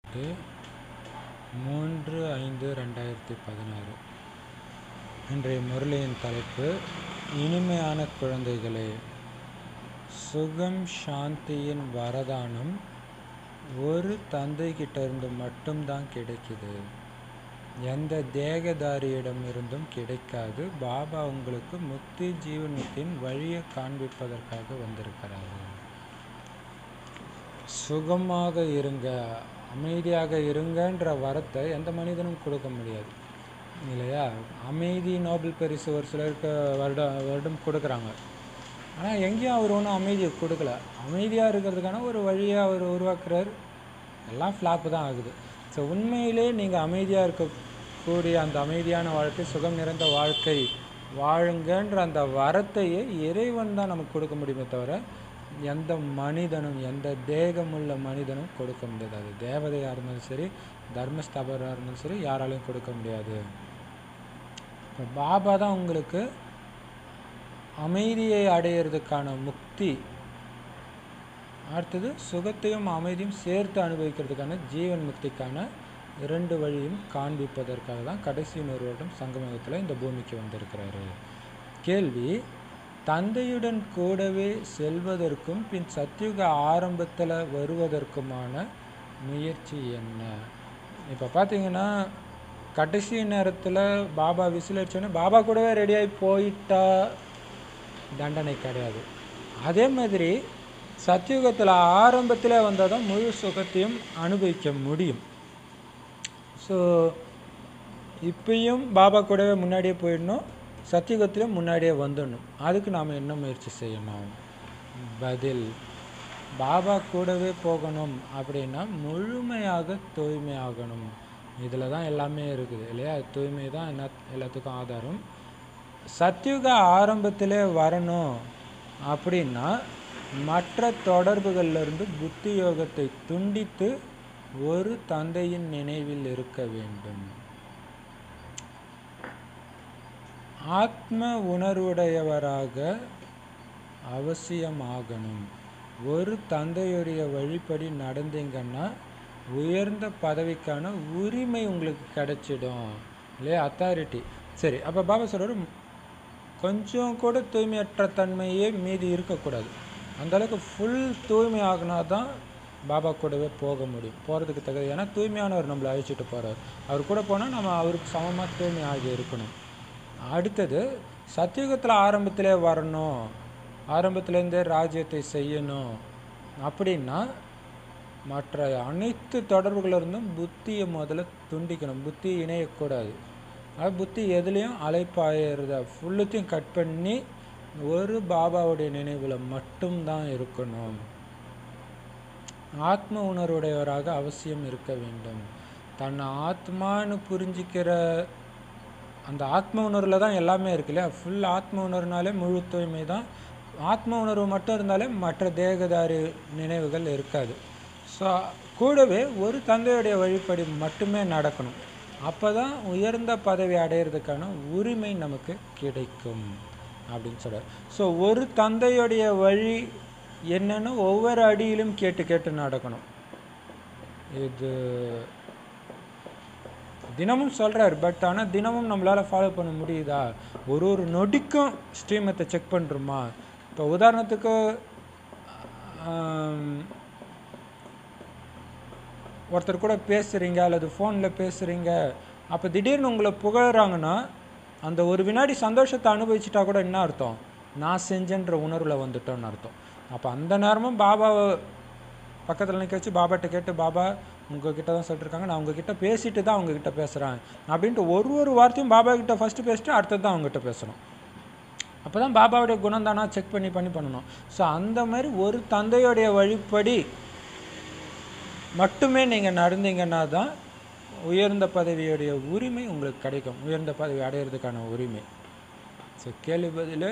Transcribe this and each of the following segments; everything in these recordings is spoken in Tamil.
இது மூன்று ஐந்து ரெண்டாயிரத்தி பதினாறு இன்றைய முரளியின் தலைப்பு இனிமையான குழந்தைகளே சுகம் சாந்தியின் வரதானம் ஒரு தந்தைகிட்ட இருந்து மட்டும்தான் கிடைக்குது எந்த தேகதாரியிடம் இருந்தும் கிடைக்காது பாபா உங்களுக்கு முக்தி ஜீவனத்தின் வழியை காண்பிப்பதற்காக வந்திருக்கிறாரு சுகமாக இருங்க அமைதியாக இருங்கன்ற வரத்தை எந்த மனிதனும் கொடுக்க முடியாது இல்லையா அமைதி நோபல் பரிசு ஒரு சிலருக்கு வருடம் வருடம் கொடுக்குறாங்க ஆனால் எங்கேயும் அவர் ஒன்றும் அமைதியை கொடுக்கல அமைதியாக இருக்கிறதுக்கான ஒரு வழியை அவர் உருவாக்குறார் எல்லாம் ஃப்ளாப்பு தான் ஆகுது ஸோ உண்மையிலே நீங்கள் அமைதியாக இருக்கக்கூடிய அந்த அமைதியான வாழ்க்கை சுகம் நிறைந்த வாழ்க்கை வாழுங்கன்ற அந்த வரத்தையே இறைவன் தான் நமக்கு கொடுக்க முடியுமே தவிர எந்த மனிதனும் எந்த தேகமுள்ள மனிதனும் கொடுக்க முடியாது அது தேவதையாக இருந்தாலும் சரி தர்மஸ்தாபராக இருந்தாலும் சரி யாராலையும் கொடுக்க முடியாது இப்போ பாபா தான் உங்களுக்கு அமைதியை அடையிறதுக்கான முக்தி அடுத்தது சுகத்தையும் அமைதியும் சேர்த்து அனுபவிக்கிறதுக்கான ஜீவன் முக்திக்கான இரண்டு வழியும் காண்பிப்பதற்காக தான் கடைசி நூறு வருடம் சங்கமகத்தில் இந்த பூமிக்கு வந்திருக்கிறாரு கேள்வி தந்தையுடன் கூடவே செல்வதற்கும் பின் சத்தியுக ஆரம்பத்தில் வருவதற்குமான முயற்சி என்ன இப்போ பார்த்தீங்கன்னா கடைசி நேரத்தில் பாபா விசில் அடிச்சோன்னே பாபா கூடவே ரெடியாகி போயிட்டா தண்டனை கிடையாது அதே மாதிரி சத்தியுகத்தில் ஆரம்பத்தில் வந்தால் தான் முழு சுகத்தையும் அனுபவிக்க முடியும் ஸோ இப்பயும் பாபா கூடவே முன்னாடியே போயிடணும் சத்தியுகத்திலும் முன்னாடியே வந்துடணும் அதுக்கு நாம் என்ன முயற்சி செய்யணும் பதில் பாபா கூடவே போகணும் அப்படின்னா முழுமையாக தூய்மையாகணும் இதில் தான் எல்லாமே இருக்குது இல்லையா தூய்மை தான் என்ன எல்லாத்துக்கும் ஆதாரம் சத்தியுக ஆரம்பத்திலே வரணும் அப்படின்னா மற்ற தொடர்புகளிலிருந்து புத்தி யோகத்தை துண்டித்து ஒரு தந்தையின் நினைவில் இருக்க வேண்டும் ஆத்ம உணர்வுடையவராக அவசியமாகணும் ஒரு தந்தையுடைய வழிப்படி நடந்தீங்கன்னா உயர்ந்த பதவிக்கான உரிமை உங்களுக்கு கிடைச்சிடும் இல்லையா அத்தாரிட்டி சரி அப்போ பாபா சொல்கிறார் கொஞ்சம் கூட தூய்மையற்ற தன்மையே மீதி இருக்கக்கூடாது அந்தளவுக்கு ஃபுல் தூய்மை ஆகினா தான் பாபா கூடவே போக முடியும் போகிறதுக்கு தகுதி ஏன்னா தூய்மையானவர் நம்மளை அழிச்சிட்டு போகிறார் அவர் கூட போனால் நம்ம அவருக்கு சமமாக தூய்மை ஆகி இருக்கணும் அடுத்தது சத்தியுகத்தில் ஆரம்பத்திலே வரணும் ஆரம்பத்துலேருந்தே ராஜ்யத்தை செய்யணும் அப்படின்னா மற்ற அனைத்து தொடர்புகளிலிருந்தும் புத்தியை முதல்ல துண்டிக்கணும் புத்தி இணையக்கூடாது அது புத்தி எதுலேயும் அலைப்பாயறத ஃபுல்லுத்தையும் கட் பண்ணி ஒரு பாபாவுடைய நினைவில் மட்டும்தான் இருக்கணும் ஆத்ம உணர்வுடையவராக அவசியம் இருக்க வேண்டும் தன்னை ஆத்மான்னு புரிஞ்சிக்கிற அந்த ஆத்ம உணர்வில் தான் எல்லாமே இருக்கு இல்லையா ஃபுல் ஆத்ம உணர்வுனாலே முழு தூய்மை தான் ஆத்ம உணர்வு மட்டும் இருந்தாலே மற்ற தேகதாரி நினைவுகள் இருக்காது ஸோ கூடவே ஒரு தந்தையுடைய வழிப்படி மட்டுமே நடக்கணும் அப்போ தான் உயர்ந்த பதவி அடையிறதுக்கான உரிமை நமக்கு கிடைக்கும் அப்படின்னு சொல்கிறார் ஸோ ஒரு தந்தையுடைய வழி என்னன்னு ஒவ்வொரு அடியிலும் கேட்டு கேட்டு நடக்கணும் இது தினமும் சொல்கிறார் பட் ஆனால் தினமும் நம்மளால் ஃபாலோ பண்ண முடியுதா ஒரு ஒரு நொடிக்கும் ஸ்ட்ரீமத்தை செக் பண்ணுறோமா இப்போ உதாரணத்துக்கு ஒருத்தர் கூட பேசுகிறீங்க அல்லது ஃபோனில் பேசுகிறீங்க அப்போ திடீர்னு உங்களை புகழறாங்கன்னா அந்த ஒரு வினாடி சந்தோஷத்தை அனுபவிச்சிட்டா கூட என்ன அர்த்தம் நான் செஞ்சேன்ற உணர்வில் வந்துட்டோன்னு அர்த்தம் அப்போ அந்த நேரமும் பாபாவை பக்கத்தில் நிற்க வச்சு பாபாட்ட கேட்டு பாபா உங்ககிட்ட தான் சொல்லிட்டுருக்காங்க நான் உங்ககிட்ட பேசிட்டு தான் அவங்கக்கிட்ட பேசுகிறேன் அப்படின்ட்டு ஒரு ஒரு வார்த்தையும் பாபா கிட்ட ஃபஸ்ட்டு பேசிட்டு அடுத்தது தான் அவங்ககிட்ட பேசணும் அப்போ தான் பாபாவுடைய குணம் தானா செக் பண்ணி பண்ணி பண்ணணும் ஸோ அந்த மாதிரி ஒரு தந்தையுடைய வழிப்படி மட்டுமே நீங்கள் நடந்தீங்கன்னா தான் உயர்ந்த பதவியுடைய உரிமை உங்களுக்கு கிடைக்கும் உயர்ந்த பதவி அடையிறதுக்கான உரிமை ஸோ கேள்வி பதில்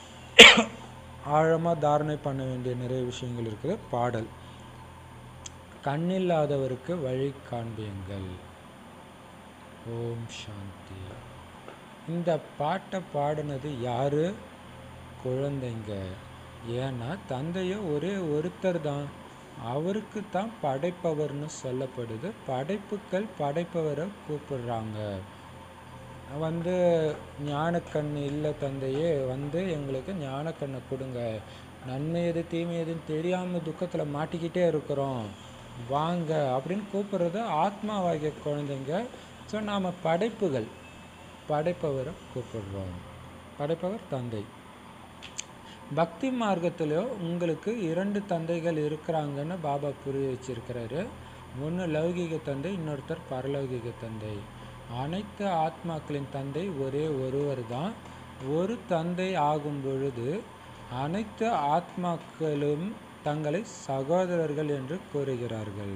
ஆழமாக தாரணை பண்ண வேண்டிய நிறைய விஷயங்கள் இருக்குது பாடல் கண்ணில்லாதவருக்கு வழி காண்பியுங்கள் ஓம் சாந்தி இந்த பாட்டை பாடினது யாரு குழந்தைங்க ஏன்னா தந்தையோ ஒரே ஒருத்தர் தான் அவருக்கு தான் படைப்பவர்னு சொல்லப்படுது படைப்புக்கள் படைப்பவரை கூப்பிடுறாங்க வந்து ஞானக்கண் இல்லை தந்தையே வந்து எங்களுக்கு ஞானக்கண்ணை கொடுங்க நன்மை எது தீமை எதுன்னு தெரியாமல் துக்கத்தில் மாட்டிக்கிட்டே இருக்கிறோம் வாங்க அப்படின்னு கூப்பிடுறது ஆத்மாவாகிய குழந்தைங்க ஸோ நாம் படைப்புகள் படைப்பவரை கூப்பிடுறோம் படைப்பவர் தந்தை பக்தி மார்க்கத்திலோ உங்களுக்கு இரண்டு தந்தைகள் இருக்கிறாங்கன்னு பாபா புரிய வச்சிருக்கிறாரு ஒன்று லௌகிக தந்தை இன்னொருத்தர் பரலௌகிக தந்தை அனைத்து ஆத்மாக்களின் தந்தை ஒரே ஒருவர் தான் ஒரு தந்தை ஆகும் பொழுது அனைத்து ஆத்மாக்களும் தங்களை சகோதரர்கள் என்று கூறுகிறார்கள்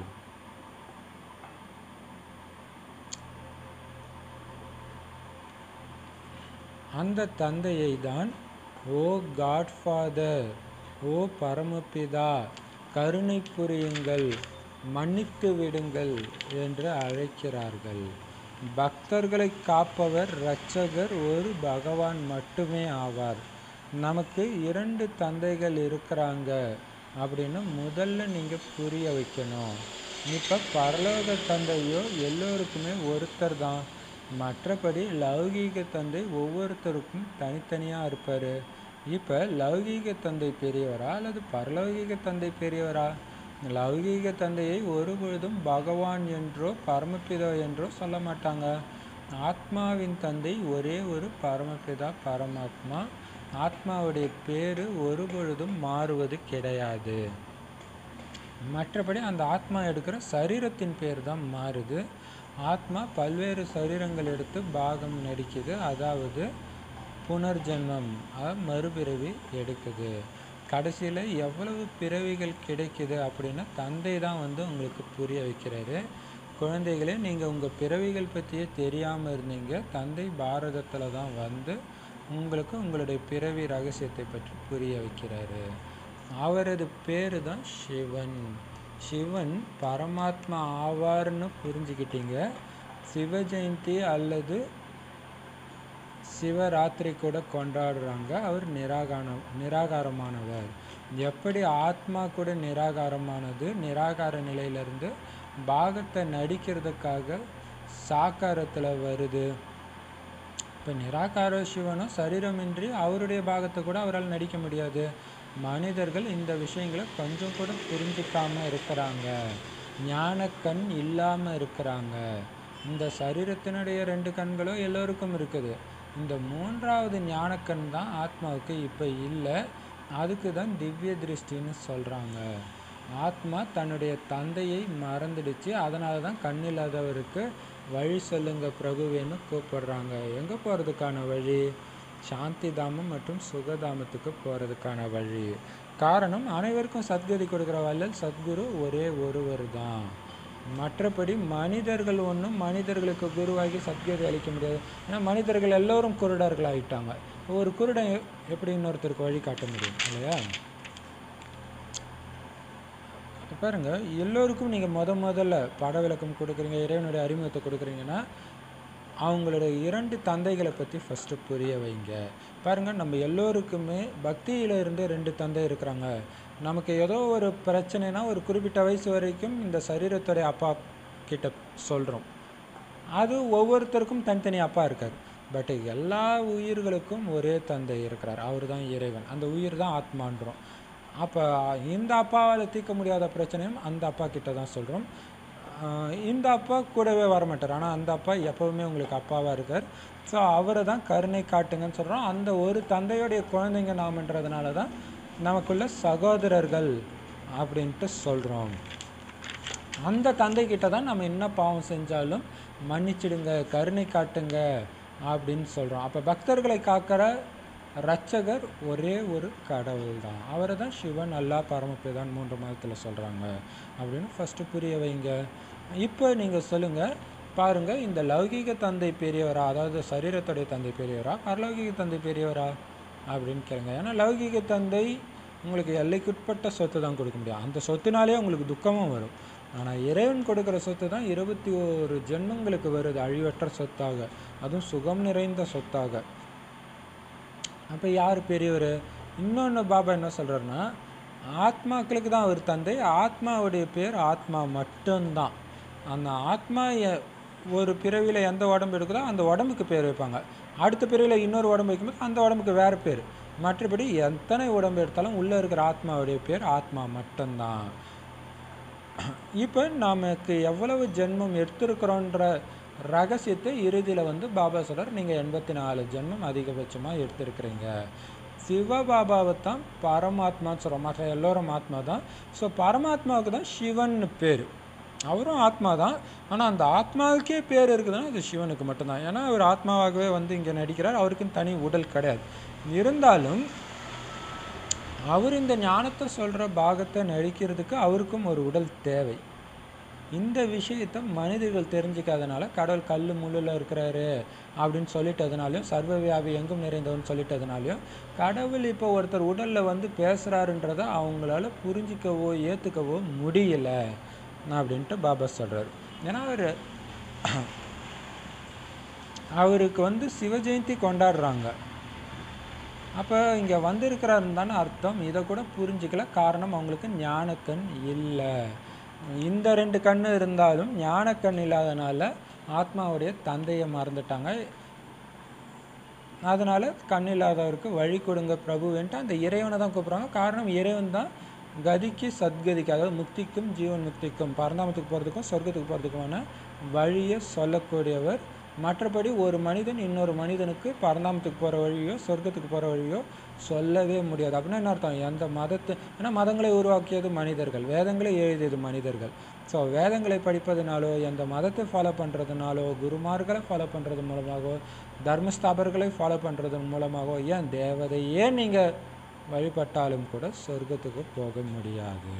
அந்த தந்தையை தான் ஓ காட்ஃபாதர் ஓ பரமபிதா கருணை புரியுங்கள் மன்னித்து விடுங்கள் என்று அழைக்கிறார்கள் பக்தர்களை காப்பவர் இரட்சகர் ஒரு பகவான் மட்டுமே ஆவார் நமக்கு இரண்டு தந்தைகள் இருக்கிறாங்க அப்படின்னு முதல்ல நீங்கள் புரிய வைக்கணும் இப்போ பரலோக தந்தையோ எல்லோருக்குமே ஒருத்தர் தான் மற்றபடி லௌகீக தந்தை ஒவ்வொருத்தருக்கும் தனித்தனியாக இருப்பார் இப்போ லௌகீக தந்தை பெரியவரா அல்லது பரலௌகீக தந்தை பெரியவரா லௌகீக தந்தையை ஒருபொழுதும் பகவான் என்றோ பரமபிதா என்றோ சொல்ல மாட்டாங்க ஆத்மாவின் தந்தை ஒரே ஒரு பரமபிதா பரமாத்மா ஆத்மாவுடைய பேர் ஒருபொழுதும் மாறுவது கிடையாது மற்றபடி அந்த ஆத்மா எடுக்கிற சரீரத்தின் பேர் தான் மாறுது ஆத்மா பல்வேறு சரீரங்கள் எடுத்து பாகம் நடிக்குது அதாவது புனர்ஜென்மம் மறுபிறவி எடுக்குது கடைசியில் எவ்வளவு பிறவிகள் கிடைக்குது அப்படின்னா தந்தை தான் வந்து உங்களுக்கு புரிய வைக்கிறாரு குழந்தைகளே நீங்கள் உங்கள் பிறவிகள் பற்றியே தெரியாமல் இருந்தீங்க தந்தை பாரதத்தில் தான் வந்து உங்களுக்கு உங்களுடைய பிறவி ரகசியத்தை பற்றி புரிய வைக்கிறாரு அவரது பேர் தான் சிவன் சிவன் பரமாத்மா ஆவார்னு புரிஞ்சுக்கிட்டீங்க சிவ ஜெயந்தி அல்லது சிவராத்திரி கூட கொண்டாடுறாங்க அவர் நிராகார நிராகாரமானவர் எப்படி ஆத்மா கூட நிராகாரமானது நிராகார நிலையிலிருந்து பாகத்தை நடிக்கிறதுக்காக சாக்காரத்தில் வருது இப்போ நிராகார சிவனும் சரீரமின்றி அவருடைய பாகத்தை கூட அவரால் நடிக்க முடியாது மனிதர்கள் இந்த விஷயங்களை கொஞ்சம் கூட புரிஞ்சிக்காம இருக்கிறாங்க ஞானக்கண் இல்லாமல் இருக்கிறாங்க இந்த சரீரத்தினுடைய ரெண்டு கண்களும் எல்லோருக்கும் இருக்குது இந்த மூன்றாவது ஞானக்கண் தான் ஆத்மாவுக்கு இப்போ இல்லை அதுக்கு தான் திவ்ய திருஷ்டின்னு சொல்கிறாங்க ஆத்மா தன்னுடைய தந்தையை மறந்துடுச்சு அதனால தான் கண் இல்லாதவருக்கு வழி சொல்லுங்க பிரபுவேன்னு கூப்பிடுறாங்க எங்கே போகிறதுக்கான வழி சாந்தி தாமம் மற்றும் சுகதாமத்துக்கு போகிறதுக்கான வழி காரணம் அனைவருக்கும் சத்கதி கொடுக்குற வள்ளல் சத்குரு ஒரே ஒருவர் தான் மற்றபடி மனிதர்கள் ஒன்றும் மனிதர்களுக்கு குருவாகி சத்கதி அளிக்க முடியாது ஏன்னா மனிதர்கள் எல்லோரும் குருடர்கள் ஆகிட்டாங்க ஒரு குருடன் எ- எப்படி இன்னொருத்தருக்கு வழி காட்ட முடியும் இல்லையா இப்ப பாருங்க எல்லோருக்கும் நீங்கள் முத முதல்ல பட விளக்கம் கொடுக்குறீங்க இறைவனுடைய அறிமுகத்தை கொடுக்குறீங்கன்னா அவங்களுடைய இரண்டு தந்தைகளை பற்றி ஃபஸ்ட்டு புரிய வைங்க பாருங்கள் நம்ம எல்லோருக்குமே பக்தியில இருந்து ரெண்டு தந்தை இருக்கிறாங்க நமக்கு ஏதோ ஒரு பிரச்சனைனா ஒரு குறிப்பிட்ட வயசு வரைக்கும் இந்த சரீரத்துடைய அப்பா கிட்ட சொல்கிறோம் அது ஒவ்வொருத்தருக்கும் தனித்தனி அப்பா இருக்கார் பட் எல்லா உயிர்களுக்கும் ஒரே தந்தை இருக்கிறார் அவர் தான் இறைவன் அந்த உயிர் தான் ஆத்மான்றோம் அப்போ இந்த அப்பாவால் தீர்க்க முடியாத பிரச்சனையும் அந்த அப்பா கிட்ட தான் சொல்கிறோம் இந்த அப்பா கூடவே வரமாட்டார் ஆனால் அந்த அப்பா எப்போவுமே உங்களுக்கு அப்பாவாக இருக்கார் ஸோ அவரை தான் கருணை காட்டுங்கன்னு சொல்கிறோம் அந்த ஒரு தந்தையுடைய குழந்தைங்க நாமன்றதுனால தான் நமக்குள்ள சகோதரர்கள் அப்படின்ட்டு சொல்கிறோம் அந்த தந்தை கிட்ட தான் நம்ம என்ன பாவம் செஞ்சாலும் மன்னிச்சிடுங்க கருணை காட்டுங்க அப்படின்னு சொல்கிறோம் அப்போ பக்தர்களை காக்கிற ரட்சகர் ஒரே ஒரு கடவுள் தான் அவரை தான் சிவன் அல்லாஹ் பரமபிதான் மூன்று மதத்தில் சொல்கிறாங்க அப்படின்னு ஃபஸ்ட்டு புரிய வைங்க இப்போ நீங்கள் சொல்லுங்கள் பாருங்கள் இந்த லௌகீக தந்தை பெரியவரா அதாவது சரீரத்துடைய தந்தை பெரியவரா பரலௌகிக தந்தை பெரியவரா அப்படின்னு கேளுங்க ஏன்னா லௌகீக தந்தை உங்களுக்கு எல்லைக்குட்பட்ட சொத்து தான் கொடுக்க முடியும் அந்த சொத்துனாலே உங்களுக்கு துக்கமும் வரும் ஆனால் இறைவன் கொடுக்குற சொத்து தான் இருபத்தி ஓரு ஜென்மங்களுக்கு வருது அழிவற்ற சொத்தாக அதுவும் சுகம் நிறைந்த சொத்தாக அப்போ யார் பெரியவர் இன்னொன்று பாபா என்ன சொல்கிறாருன்னா ஆத்மாக்களுக்கு தான் அவர் தந்தை ஆத்மாவுடைய பேர் ஆத்மா மட்டும்தான் அந்த ஆத்மா எ- ஒரு பிறவியில் எந்த உடம்பு எடுக்குதோ அந்த உடம்புக்கு பேர் வைப்பாங்க அடுத்த பிறவியில் இன்னொரு உடம்பு வைக்கும்போது அந்த உடம்புக்கு வேறு பேர் மற்றபடி எத்தனை உடம்பு எடுத்தாலும் உள்ளே இருக்கிற ஆத்மாவுடைய பேர் ஆத்மா மட்டும்தான் இப்போ நமக்கு எவ்வளவு ஜென்மம் எடுத்திருக்கிறோன்ற ரகசியத்தை இறுதியில் வந்து பாபா சொல்றார் நீங்கள் எண்பத்தி நாலு ஜென்மம் அதிகபட்சமாக எடுத்திருக்கிறீங்க சிவபாபாவை தான் பரமாத்மான்னு சொல்கிறோம் மற்ற எல்லோரும் ஆத்மா தான் ஸோ பரமாத்மாவுக்கு தான் சிவன் பேர் அவரும் ஆத்மா தான் ஆனால் அந்த ஆத்மாவுக்கே பேர் இருக்குதுன்னா அது சிவனுக்கு மட்டும்தான் ஏன்னா அவர் ஆத்மாவாகவே வந்து இங்கே நடிக்கிறார் அவருக்குன்னு தனி உடல் கிடையாது இருந்தாலும் அவர் இந்த ஞானத்தை சொல்கிற பாகத்தை நடிக்கிறதுக்கு அவருக்கும் ஒரு உடல் தேவை இந்த விஷயத்தை மனிதர்கள் தெரிஞ்சுக்காதனால கடவுள் கல் முள்ளில் இருக்கிறாரு அப்படின்னு சொல்லிட்டதுனாலையும் சர்வ வியாபி எங்கும் நிறைந்தவன் சொல்லிட்டதுனாலையும் கடவுள் இப்போ ஒருத்தர் உடலில் வந்து பேசுகிறாருன்றதை அவங்களால புரிஞ்சிக்கவோ ஏற்றுக்கவோ முடியல அப்படின்ட்டு பாபா சொல்கிறார் ஏன்னா அவர் அவருக்கு வந்து சிவ ஜெயந்தி கொண்டாடுறாங்க அப்போ இங்கே வந்திருக்கிறாருன்னு தானே அர்த்தம் இதை கூட புரிஞ்சிக்கல காரணம் அவங்களுக்கு ஞானக்கண் இல்லை இந்த ரெண்டு கண் இருந்தாலும் ஞானக்கண் இல்லாதனால ஆத்மாவுடைய தந்தையை மறந்துட்டாங்க அதனால கண் இல்லாதவருக்கு வழி கொடுங்க பிரபுவன்ட்டு அந்த இறைவனை தான் கூப்பிட்றாங்க காரணம் இறைவன் தான் கதிக்கு சத்கதிக்கு அதாவது முக்திக்கும் ஜீவன் முக்திக்கும் பரந்தாமத்துக்கு போகிறதுக்கும் சொர்க்கத்துக்கு போகிறதுக்குமான வழியை சொல்லக்கூடியவர் மற்றபடி ஒரு மனிதன் இன்னொரு மனிதனுக்கு பரந்தாமத்துக்கு போகிற வழியோ சொர்க்கத்துக்கு போகிற வழியோ சொல்லவே முடியாது அப்படின்னா என்ன அர்த்தம் எந்த மதத்து ஏன்னா மதங்களை உருவாக்கியது மனிதர்கள் வேதங்களை எழுதியது மனிதர்கள் ஸோ வேதங்களை படிப்பதனாலோ எந்த மதத்தை ஃபாலோ பண்ணுறதுனாலோ குருமார்களை ஃபாலோ பண்ணுறது மூலமாகவோ தர்மஸ்தாபர்களை ஃபாலோ பண்ணுறது மூலமாகவோ ஏன் தேவதையே நீங்கள் வழிபட்டாலும் கூட சொர்க்கத்துக்கு போக முடியாது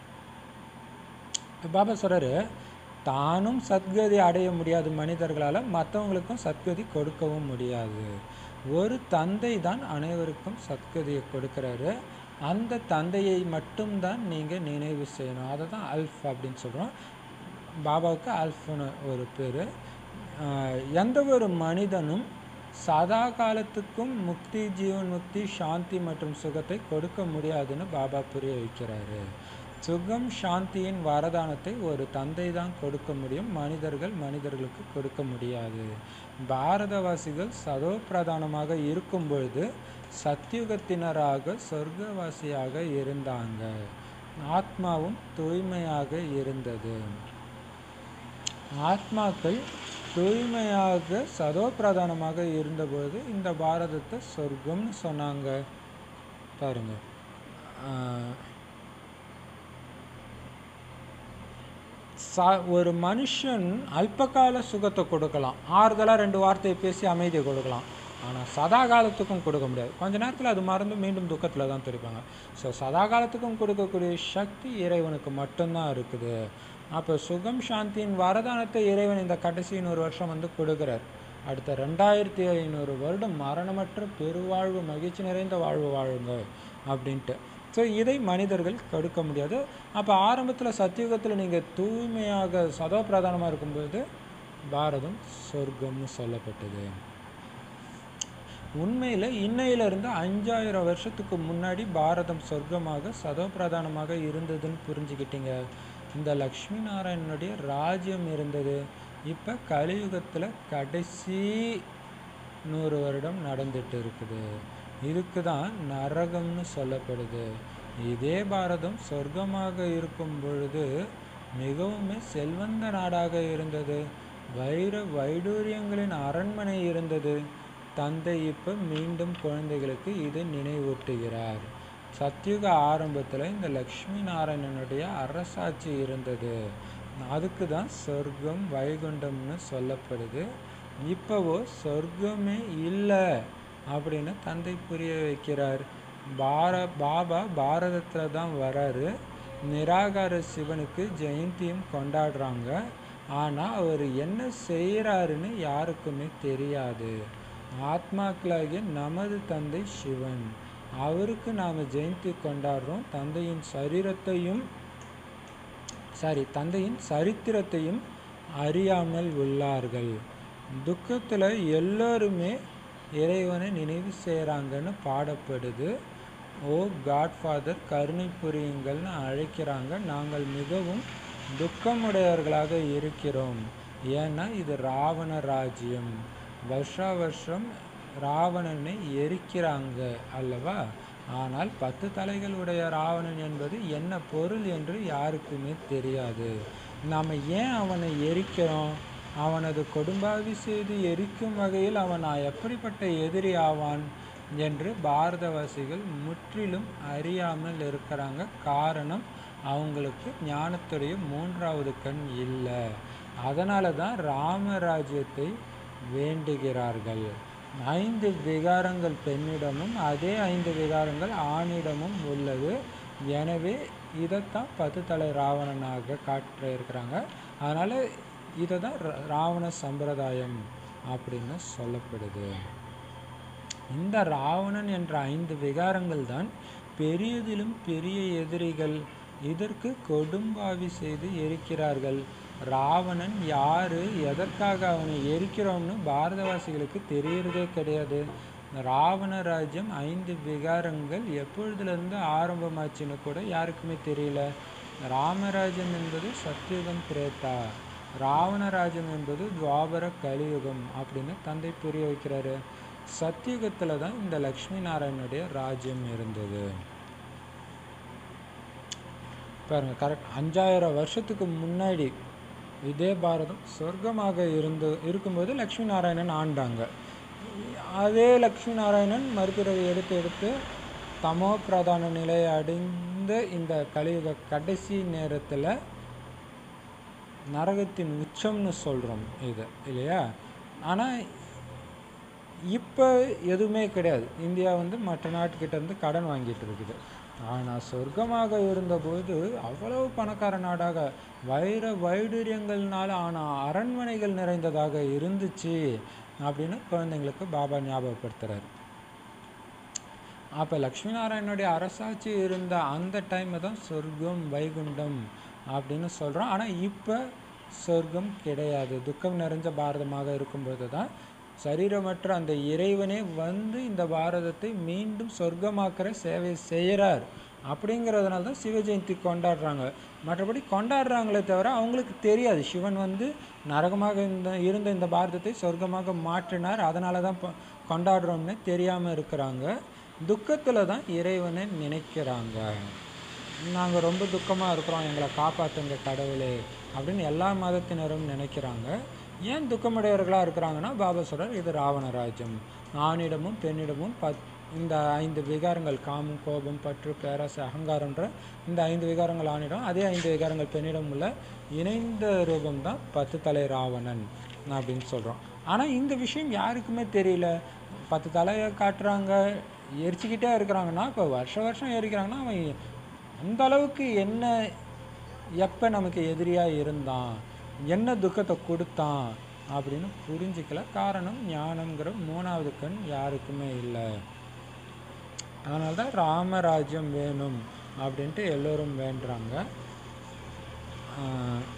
இப்ப பாபா சொல்றாரு தானும் சத்கதி அடைய முடியாது மனிதர்களால் மற்றவங்களுக்கும் சத்கதி கொடுக்கவும் முடியாது ஒரு தந்தை தான் அனைவருக்கும் சத்கதியை கொடுக்குறாரு அந்த தந்தையை மட்டும்தான் நீங்கள் நினைவு செய்யணும் அதை தான் அல்ஃப் அப்படின்னு சொல்கிறோம் பாபாவுக்கு அல்ஃப்னு ஒரு பேர் எந்த ஒரு மனிதனும் சதா காலத்துக்கும் முக்தி ஜீவன் முக்தி சாந்தி மற்றும் சுகத்தை கொடுக்க முடியாதுன்னு பாபா புரிய வைக்கிறாரு சுகம் சாந்தியின் வரதானத்தை ஒரு தந்தை தான் கொடுக்க முடியும் மனிதர்கள் மனிதர்களுக்கு கொடுக்க முடியாது பாரதவாசிகள் சதோ பிரதானமாக இருக்கும் பொழுது சத்தியுகத்தினராக சொர்க்கவாசியாக இருந்தாங்க ஆத்மாவும் தூய்மையாக இருந்தது ஆத்மாக்கள் தூய்மையாக சதோ பிரதானமாக இருந்தபோது இந்த பாரதத்தை சொர்க்கம்னு சொன்னாங்க பாருங்க ஆஹ் சா ஒரு மனுஷன் அல்பகால சுகத்தை கொடுக்கலாம் ஆறுதலாக ரெண்டு வார்த்தையை பேசி அமைதியை கொடுக்கலாம் ஆனால் சதா காலத்துக்கும் கொடுக்க முடியாது கொஞ்ச நேரத்தில் அது மறந்து மீண்டும் துக்கத்தில் தான் துடிப்பாங்க ஸோ சதா காலத்துக்கும் கொடுக்கக்கூடிய சக்தி இறைவனுக்கு மட்டும்தான் இருக்குது அப்போ சுகம் சாந்தியின் வரதானத்தை இறைவன் இந்த கடைசி நூறு வருஷம் வந்து கொடுக்குறார் அடுத்த ரெண்டாயிரத்தி ஐநூறு வருடம் மரணமற்ற பெருவாழ்வு மகிழ்ச்சி நிறைந்த வாழ்வு வாழுங்க அப்படின்ட்டு ஸோ இதை மனிதர்கள் கொடுக்க முடியாது அப்போ ஆரம்பத்தில் சத்தியுகத்தில் நீங்கள் தூய்மையாக சதோ பிரதானமாக இருக்கும்போது பாரதம் சொர்க்கம்னு சொல்லப்பட்டது உண்மையில் இன்னையிலிருந்து அஞ்சாயிரம் வருஷத்துக்கு முன்னாடி பாரதம் சொர்க்கமாக சதோ பிரதானமாக இருந்ததுன்னு புரிஞ்சுக்கிட்டீங்க இந்த லக்ஷ்மி நாராயணனுடைய ராஜ்யம் இருந்தது இப்போ கலியுகத்தில் கடைசி நூறு வருடம் நடந்துட்டு இருக்குது இதுக்கு தான் நரகம்னு சொல்லப்படுது இதே பாரதம் சொர்க்கமாக இருக்கும் பொழுது மிகவும் செல்வந்த நாடாக இருந்தது வைர வைடூரியங்களின் அரண்மனை இருந்தது தந்தை இப்போ மீண்டும் குழந்தைகளுக்கு இது நினைவூட்டுகிறார் சத்யுக ஆரம்பத்தில் இந்த லக்ஷ்மி நாராயணனுடைய அரசாட்சி இருந்தது அதுக்கு தான் சொர்க்கம் வைகுண்டம்னு சொல்லப்படுது இப்போவோ சொர்க்கமே இல்லை அப்படின்னு தந்தை புரிய வைக்கிறார் பார பாபா பாரதத்தில் தான் வராரு நிராகார சிவனுக்கு ஜெயந்தியும் கொண்டாடுறாங்க ஆனால் அவர் என்ன செய்கிறாருன்னு யாருக்குமே தெரியாது ஆத்மாக்களாகிய நமது தந்தை சிவன் அவருக்கு நாம் ஜெயந்தி கொண்டாடுறோம் தந்தையின் சரீரத்தையும் சாரி தந்தையின் சரித்திரத்தையும் அறியாமல் உள்ளார்கள் துக்கத்தில் எல்லோருமே இறைவனை நினைவு செய்கிறாங்கன்னு பாடப்படுது ஓ காட்ஃபாதர் கருணை புரியுங்கள்னு அழைக்கிறாங்க நாங்கள் மிகவும் துக்கமுடையவர்களாக இருக்கிறோம் ஏன்னா இது ராவண ராஜ்யம் வருஷா வருஷம் ராவணனை எரிக்கிறாங்க அல்லவா ஆனால் பத்து தலைகளுடைய ராவணன் என்பது என்ன பொருள் என்று யாருக்குமே தெரியாது நாம் ஏன் அவனை எரிக்கிறோம் அவனது கொடும்பாவி செய்து எரிக்கும் வகையில் அவன் எப்படிப்பட்ட எதிரி ஆவான் என்று பாரதவாசிகள் முற்றிலும் அறியாமல் இருக்கிறாங்க காரணம் அவங்களுக்கு ஞானத்துடைய மூன்றாவது கண் இல்லை அதனால தான் ராமராஜ்யத்தை வேண்டுகிறார்கள் ஐந்து விகாரங்கள் பெண்ணிடமும் அதே ஐந்து விகாரங்கள் ஆணிடமும் உள்ளது எனவே இதைத்தான் பத்து தலை ராவணனாக காட்ட இருக்கிறாங்க அதனால் இதை தான் ராவண சம்பிரதாயம் அப்படின்னு சொல்லப்படுது இந்த ராவணன் என்ற ஐந்து விகாரங்கள் தான் பெரியதிலும் பெரிய எதிரிகள் இதற்கு கொடும்பாவி செய்து எரிக்கிறார்கள் ராவணன் யாரு எதற்காக அவனை எரிக்கிறோம்னு பாரதவாசிகளுக்கு தெரியறதே கிடையாது ராவண ராஜ்யம் ஐந்து விகாரங்கள் எப்பொழுதுலேருந்து ஆரம்பமாச்சுன்னு கூட யாருக்குமே தெரியல ராமராஜ்யம் என்பது சத்தியுகம் திரேதா ராவணராஜ்யம் என்பது துவாபர கலியுகம் அப்படின்னு தந்தை புரிய வைக்கிறாரு சத்தியுகத்தில் தான் இந்த லக்ஷ்மி நாராயணனுடைய ராஜ்யம் இருந்தது பாருங்க கரெக்ட் அஞ்சாயிரம் வருஷத்துக்கு முன்னாடி இதே பாரதம் சொர்க்கமாக இருந்து இருக்கும்போது லக்ஷ்மி நாராயணன் ஆண்டாங்க அதே லக்ஷ்மி நாராயணன் மறுபிறவி எடுத்து எடுத்து தமோ பிரதான நிலையை அடைந்த இந்த கலியுக கடைசி நேரத்தில் நரகத்தின் உச்சம்னு சொல்கிறோம் இது இல்லையா ஆனால் இப்போ எதுவுமே கிடையாது இந்தியா வந்து மற்ற நாட்டுக்கிட்ட இருந்து கடன் வாங்கிட்டு இருக்குது ஆனால் சொர்க்கமாக இருந்தபோது அவ்வளவு பணக்கார நாடாக வைர வைடூரியங்கள்னால ஆன அரண்மனைகள் நிறைந்ததாக இருந்துச்சு அப்படின்னு குழந்தைங்களுக்கு பாபா ஞாபகப்படுத்துறாரு அப்போ லக்ஷ்மி நாராயணனுடைய அரசாட்சி இருந்த அந்த டைமில் தான் சொர்க்கம் வைகுண்டம் அப்படின்னு சொல்கிறோம் ஆனால் இப்போ சொர்க்கம் கிடையாது துக்கம் நிறைஞ்ச பாரதமாக இருக்கும்போது தான் சரீரமற்ற அந்த இறைவனே வந்து இந்த பாரதத்தை மீண்டும் சொர்க்கமாக்குற சேவை செய்கிறார் அப்படிங்கிறதுனால தான் சிவ ஜெயந்தி கொண்டாடுறாங்க மற்றபடி கொண்டாடுறாங்களே தவிர அவங்களுக்கு தெரியாது சிவன் வந்து நரகமாக இந்த இருந்த இந்த பாரதத்தை சொர்க்கமாக மாற்றினார் அதனால தான் இப்போ கொண்டாடுறோம்னு தெரியாமல் இருக்கிறாங்க துக்கத்தில் தான் இறைவனை நினைக்கிறாங்க நாங்கள் ரொம்ப துக்கமாக இருக்கிறோம் எங்களை காப்பாற்றுங்க கடவுளே அப்படின்னு எல்லா மதத்தினரும் நினைக்கிறாங்க ஏன் துக்கமுடையவர்களாக இருக்கிறாங்கன்னா பாபா சொல்கிறார் இது ராவண ராஜ்யம் ஆணிடமும் பெண்ணிடமும் பத் இந்த ஐந்து விகாரங்கள் காமம் கோபம் பற்று பேராசை அகங்காரன்ற இந்த ஐந்து விகாரங்கள் ஆணிடம் அதே ஐந்து விகாரங்கள் பெண்ணிடம் உள்ள இணைந்த ரூபம் தான் பத்து தலை ராவணன் அப்படின்னு சொல்கிறோம் ஆனால் இந்த விஷயம் யாருக்குமே தெரியல பத்து தலையை காட்டுறாங்க எரிச்சுக்கிட்டே இருக்கிறாங்கன்னா இப்போ வருஷ வருஷம் எரிக்கிறாங்கன்னா அவன் அந்த அளவுக்கு என்ன எப்போ நமக்கு எதிரியாக இருந்தான் என்ன துக்கத்தை கொடுத்தான் அப்படின்னு புரிஞ்சிக்கல காரணம் ஞானங்கிற மூணாவது கண் யாருக்குமே இல்லை அதனால தான் ராமராஜ்யம் வேணும் அப்படின்ட்டு எல்லோரும் வேண்டுறாங்க ஆஹ்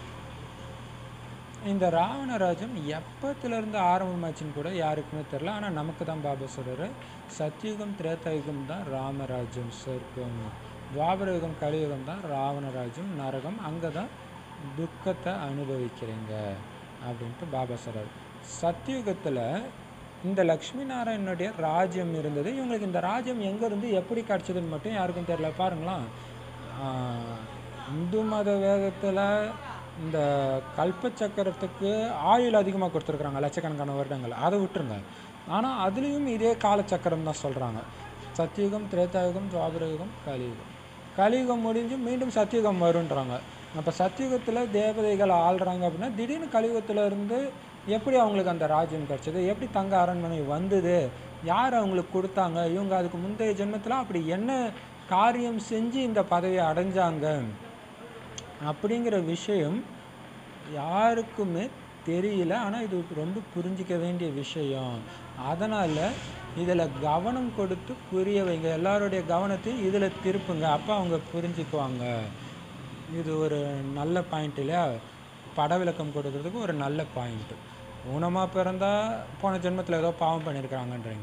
இந்த ராவணராஜ்யம் எப்பத்துலேருந்து ஆரம்பமாச்சுன்னு கூட யாருக்குமே தெரில ஆனால் நமக்கு தான் பாபா சொல்கிறாரு சத்யுகம் திரேதாயுகம் தான் ராமராஜ்யம் சொர்க்கம் துவாபர யுகம் கலியுகம் தான் ராவணராஜ்யம் நரகம் அங்கே தான் துக்கத்தை அனுபவிக்கிறீங்க அப்படின்ட்டு பாபா சொல்கிறார் சத்யுகத்தில் இந்த லக்ஷ்மி நாராயணனுடைய ராஜ்யம் இருந்தது இவங்களுக்கு இந்த ராஜ்யம் எங்கேருந்து எப்படி கிடச்சதுன்னு மட்டும் யாருக்கும் தெரியல பாருங்களேன் ஆஹ் இந்து மத வேதத்தில் இந்த கல்ப சக்கரத்துக்கு ஆயுள் அதிகமாக கொடுத்துருக்குறாங்க லட்சக்கணக்கான வருடங்கள் அதை விட்டுருங்க ஆனால் அதுலேயும் இதே காலச்சக்கரம் தான் சொல்கிறாங்க சத்தியுகம் திரேதாயுகம் துவாபர யுகம் கலியுகம் கலியுகம் முடிஞ்சு மீண்டும் சத்தியுகம் வருன்றாங்க அப்போ சத்தியுகத்தில் தேவதைகள் ஆள்றாங்க அப்படின்னா திடீர்னு கலியுகத்துல இருந்து எப்படி அவங்களுக்கு அந்த ராஜ்யம் கிடச்சிது எப்படி தங்க அரண்மனை வந்தது யார் அவங்களுக்கு கொடுத்தாங்க இவங்க அதுக்கு முந்தைய ஜென்மத்தில் அப்படி என்ன காரியம் செஞ்சு இந்த பதவியை அடைஞ்சாங்க அப்படிங்கிற விஷயம் யாருக்குமே தெரியல ஆனால் இது ரொம்ப புரிஞ்சிக்க வேண்டிய விஷயம் அதனால் இதில் கவனம் கொடுத்து புரிய வைங்க எல்லாருடைய கவனத்தையும் இதில் திருப்புங்க அப்போ அவங்க புரிஞ்சுக்குவாங்க இது ஒரு நல்ல பாயிண்ட் இல்லையா பட விளக்கம் கொடுக்கறதுக்கு ஒரு நல்ல பாயிண்ட்டு ஊனமாக பிறந்தா போன ஜென்மத்தில் ஏதோ பாவம் பண்ணியிருக்கிறாங்கன்றீங்க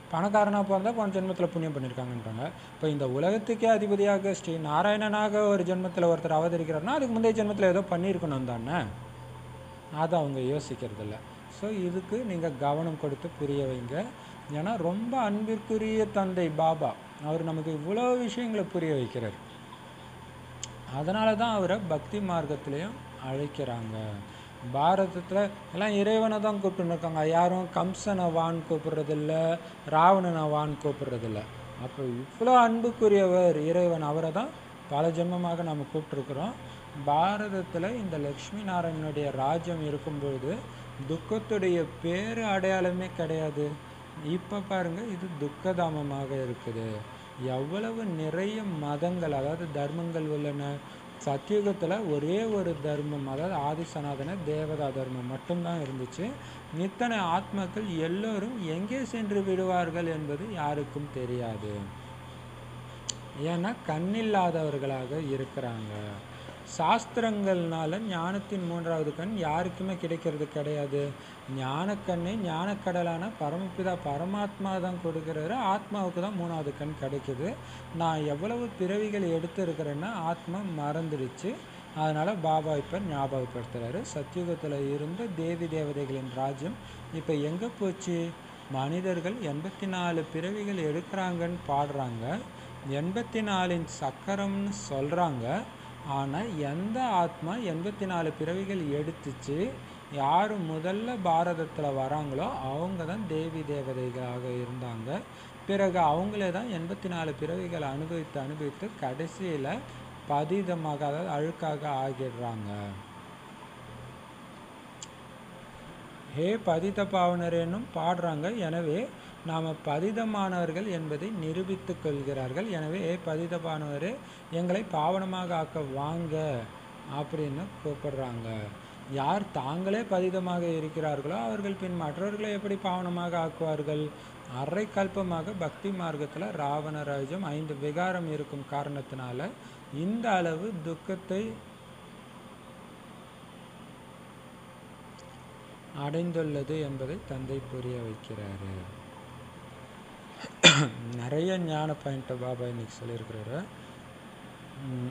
பணக்காரனாக பிறந்தா போன ஜென்மத்தில் புண்ணியம் பண்ணியிருக்காங்கன்றாங்க இப்போ இந்த உலகத்துக்கே அதிபதியாக ஸ்ரீ நாராயணனாக ஒரு ஜென்மத்தில் ஒருத்தர் அவதரிக்கிறாருன்னா அதுக்கு முந்தைய ஜென்மத்தில் ஏதோ பண்ணியிருக்கணும் தானே அதை அவங்க யோசிக்கிறது இல்லை ஸோ இதுக்கு நீங்கள் கவனம் கொடுத்து புரிய வைங்க ஏன்னா ரொம்ப அன்பிற்குரிய தந்தை பாபா அவர் நமக்கு இவ்வளோ விஷயங்களை புரிய வைக்கிறார் அதனால தான் அவரை பக்தி மார்க்கத்திலையும் அழைக்கிறாங்க பாரதத்தில் எல்லாம் இறைவனை தான் கூப்பிட்டுன்னு இருக்காங்க யாரும் கம்சனை வான் கூப்பிடுறதில்ல ராவணனை வான் கூப்பிடுறதில்ல அப்போ இவ்வளோ அன்புக்குரியவர் இறைவன் அவரை தான் பல ஜென்மமாக நாம் கூப்பிட்டுருக்குறோம் பாரதத்தில் இந்த லக்ஷ்மி நாராயணனுடைய ராஜ்யம் இருக்கும்பொழுது துக்கத்துடைய பேர் அடையாளமே கிடையாது இப்போ பாருங்க இது துக்கதாமமாக இருக்குது எவ்வளவு நிறைய மதங்கள் அதாவது தர்மங்கள் உள்ளன சத்தியுகத்தில் ஒரே ஒரு தர்மம் அதாவது ஆதிசனாதன தேவதா தர்மம் மட்டும்தான் இருந்துச்சு இத்தனை ஆத்மாக்கள் எல்லோரும் எங்கே சென்று விடுவார்கள் என்பது யாருக்கும் தெரியாது ஏன்னா கண்ணில்லாதவர்களாக இருக்கிறாங்க சாஸ்திரங்கள்னால ஞானத்தின் மூன்றாவது கண் யாருக்குமே கிடைக்கிறது கிடையாது ஞானக்கண்ணை ஞானக்கடலான பரமபிதா பரமாத்மா தான் கொடுக்குறாரு ஆத்மாவுக்கு தான் மூணாவது கண் கிடைக்குது நான் எவ்வளவு பிறவிகள் எடுத்து இருக்கிறேன்னா ஆத்மா மறந்துடுச்சு அதனால் பாபா இப்போ ஞாபகப்படுத்துகிறாரு சத்தியுகத்தில் இருந்த தேவி தேவதைகளின் ராஜ்யம் இப்போ எங்கே போச்சு மனிதர்கள் எண்பத்தி நாலு பிறவிகள் எடுக்கிறாங்கன்னு பாடுறாங்க எண்பத்தி நாலின் சக்கரம்னு சொல்கிறாங்க ஆனால் எந்த ஆத்மா எண்பத்தி நாலு பிறவிகள் எடுத்துச்சு யார் முதல்ல பாரதத்தில் வராங்களோ அவங்க தான் தேவி தேவதைகளாக இருந்தாங்க பிறகு அவங்களே தான் எண்பத்தி நாலு பிறவிகளை அனுபவித்து அனுபவித்து கடைசியில் பதிதமாக அதாவது அழுக்காக ஆகிடுறாங்க ஹே பதித பாவனரேனும் பாடுறாங்க எனவே நாம் பதிதமானவர்கள் என்பதை நிரூபித்துக் கொள்கிறார்கள் எனவே ஹே பதித பாவனரே எங்களை பாவனமாக ஆக்க வாங்க அப்படின்னு கூப்பிடுறாங்க யார் தாங்களே பதிதமாக இருக்கிறார்களோ அவர்கள் பின் மற்றவர்களை எப்படி பாவனமாக ஆக்குவார்கள் அரை கல்பமாக பக்தி மார்க்கத்தில் ராவண ராஜ்யம் ஐந்து விகாரம் இருக்கும் காரணத்தினால இந்த அளவு துக்கத்தை அடைந்துள்ளது என்பதை தந்தை புரிய வைக்கிறாரு நிறைய ஞான பாயிண்ட்டை பாபா இன்னைக்கு சொல்லியிருக்கிறாரு உம்,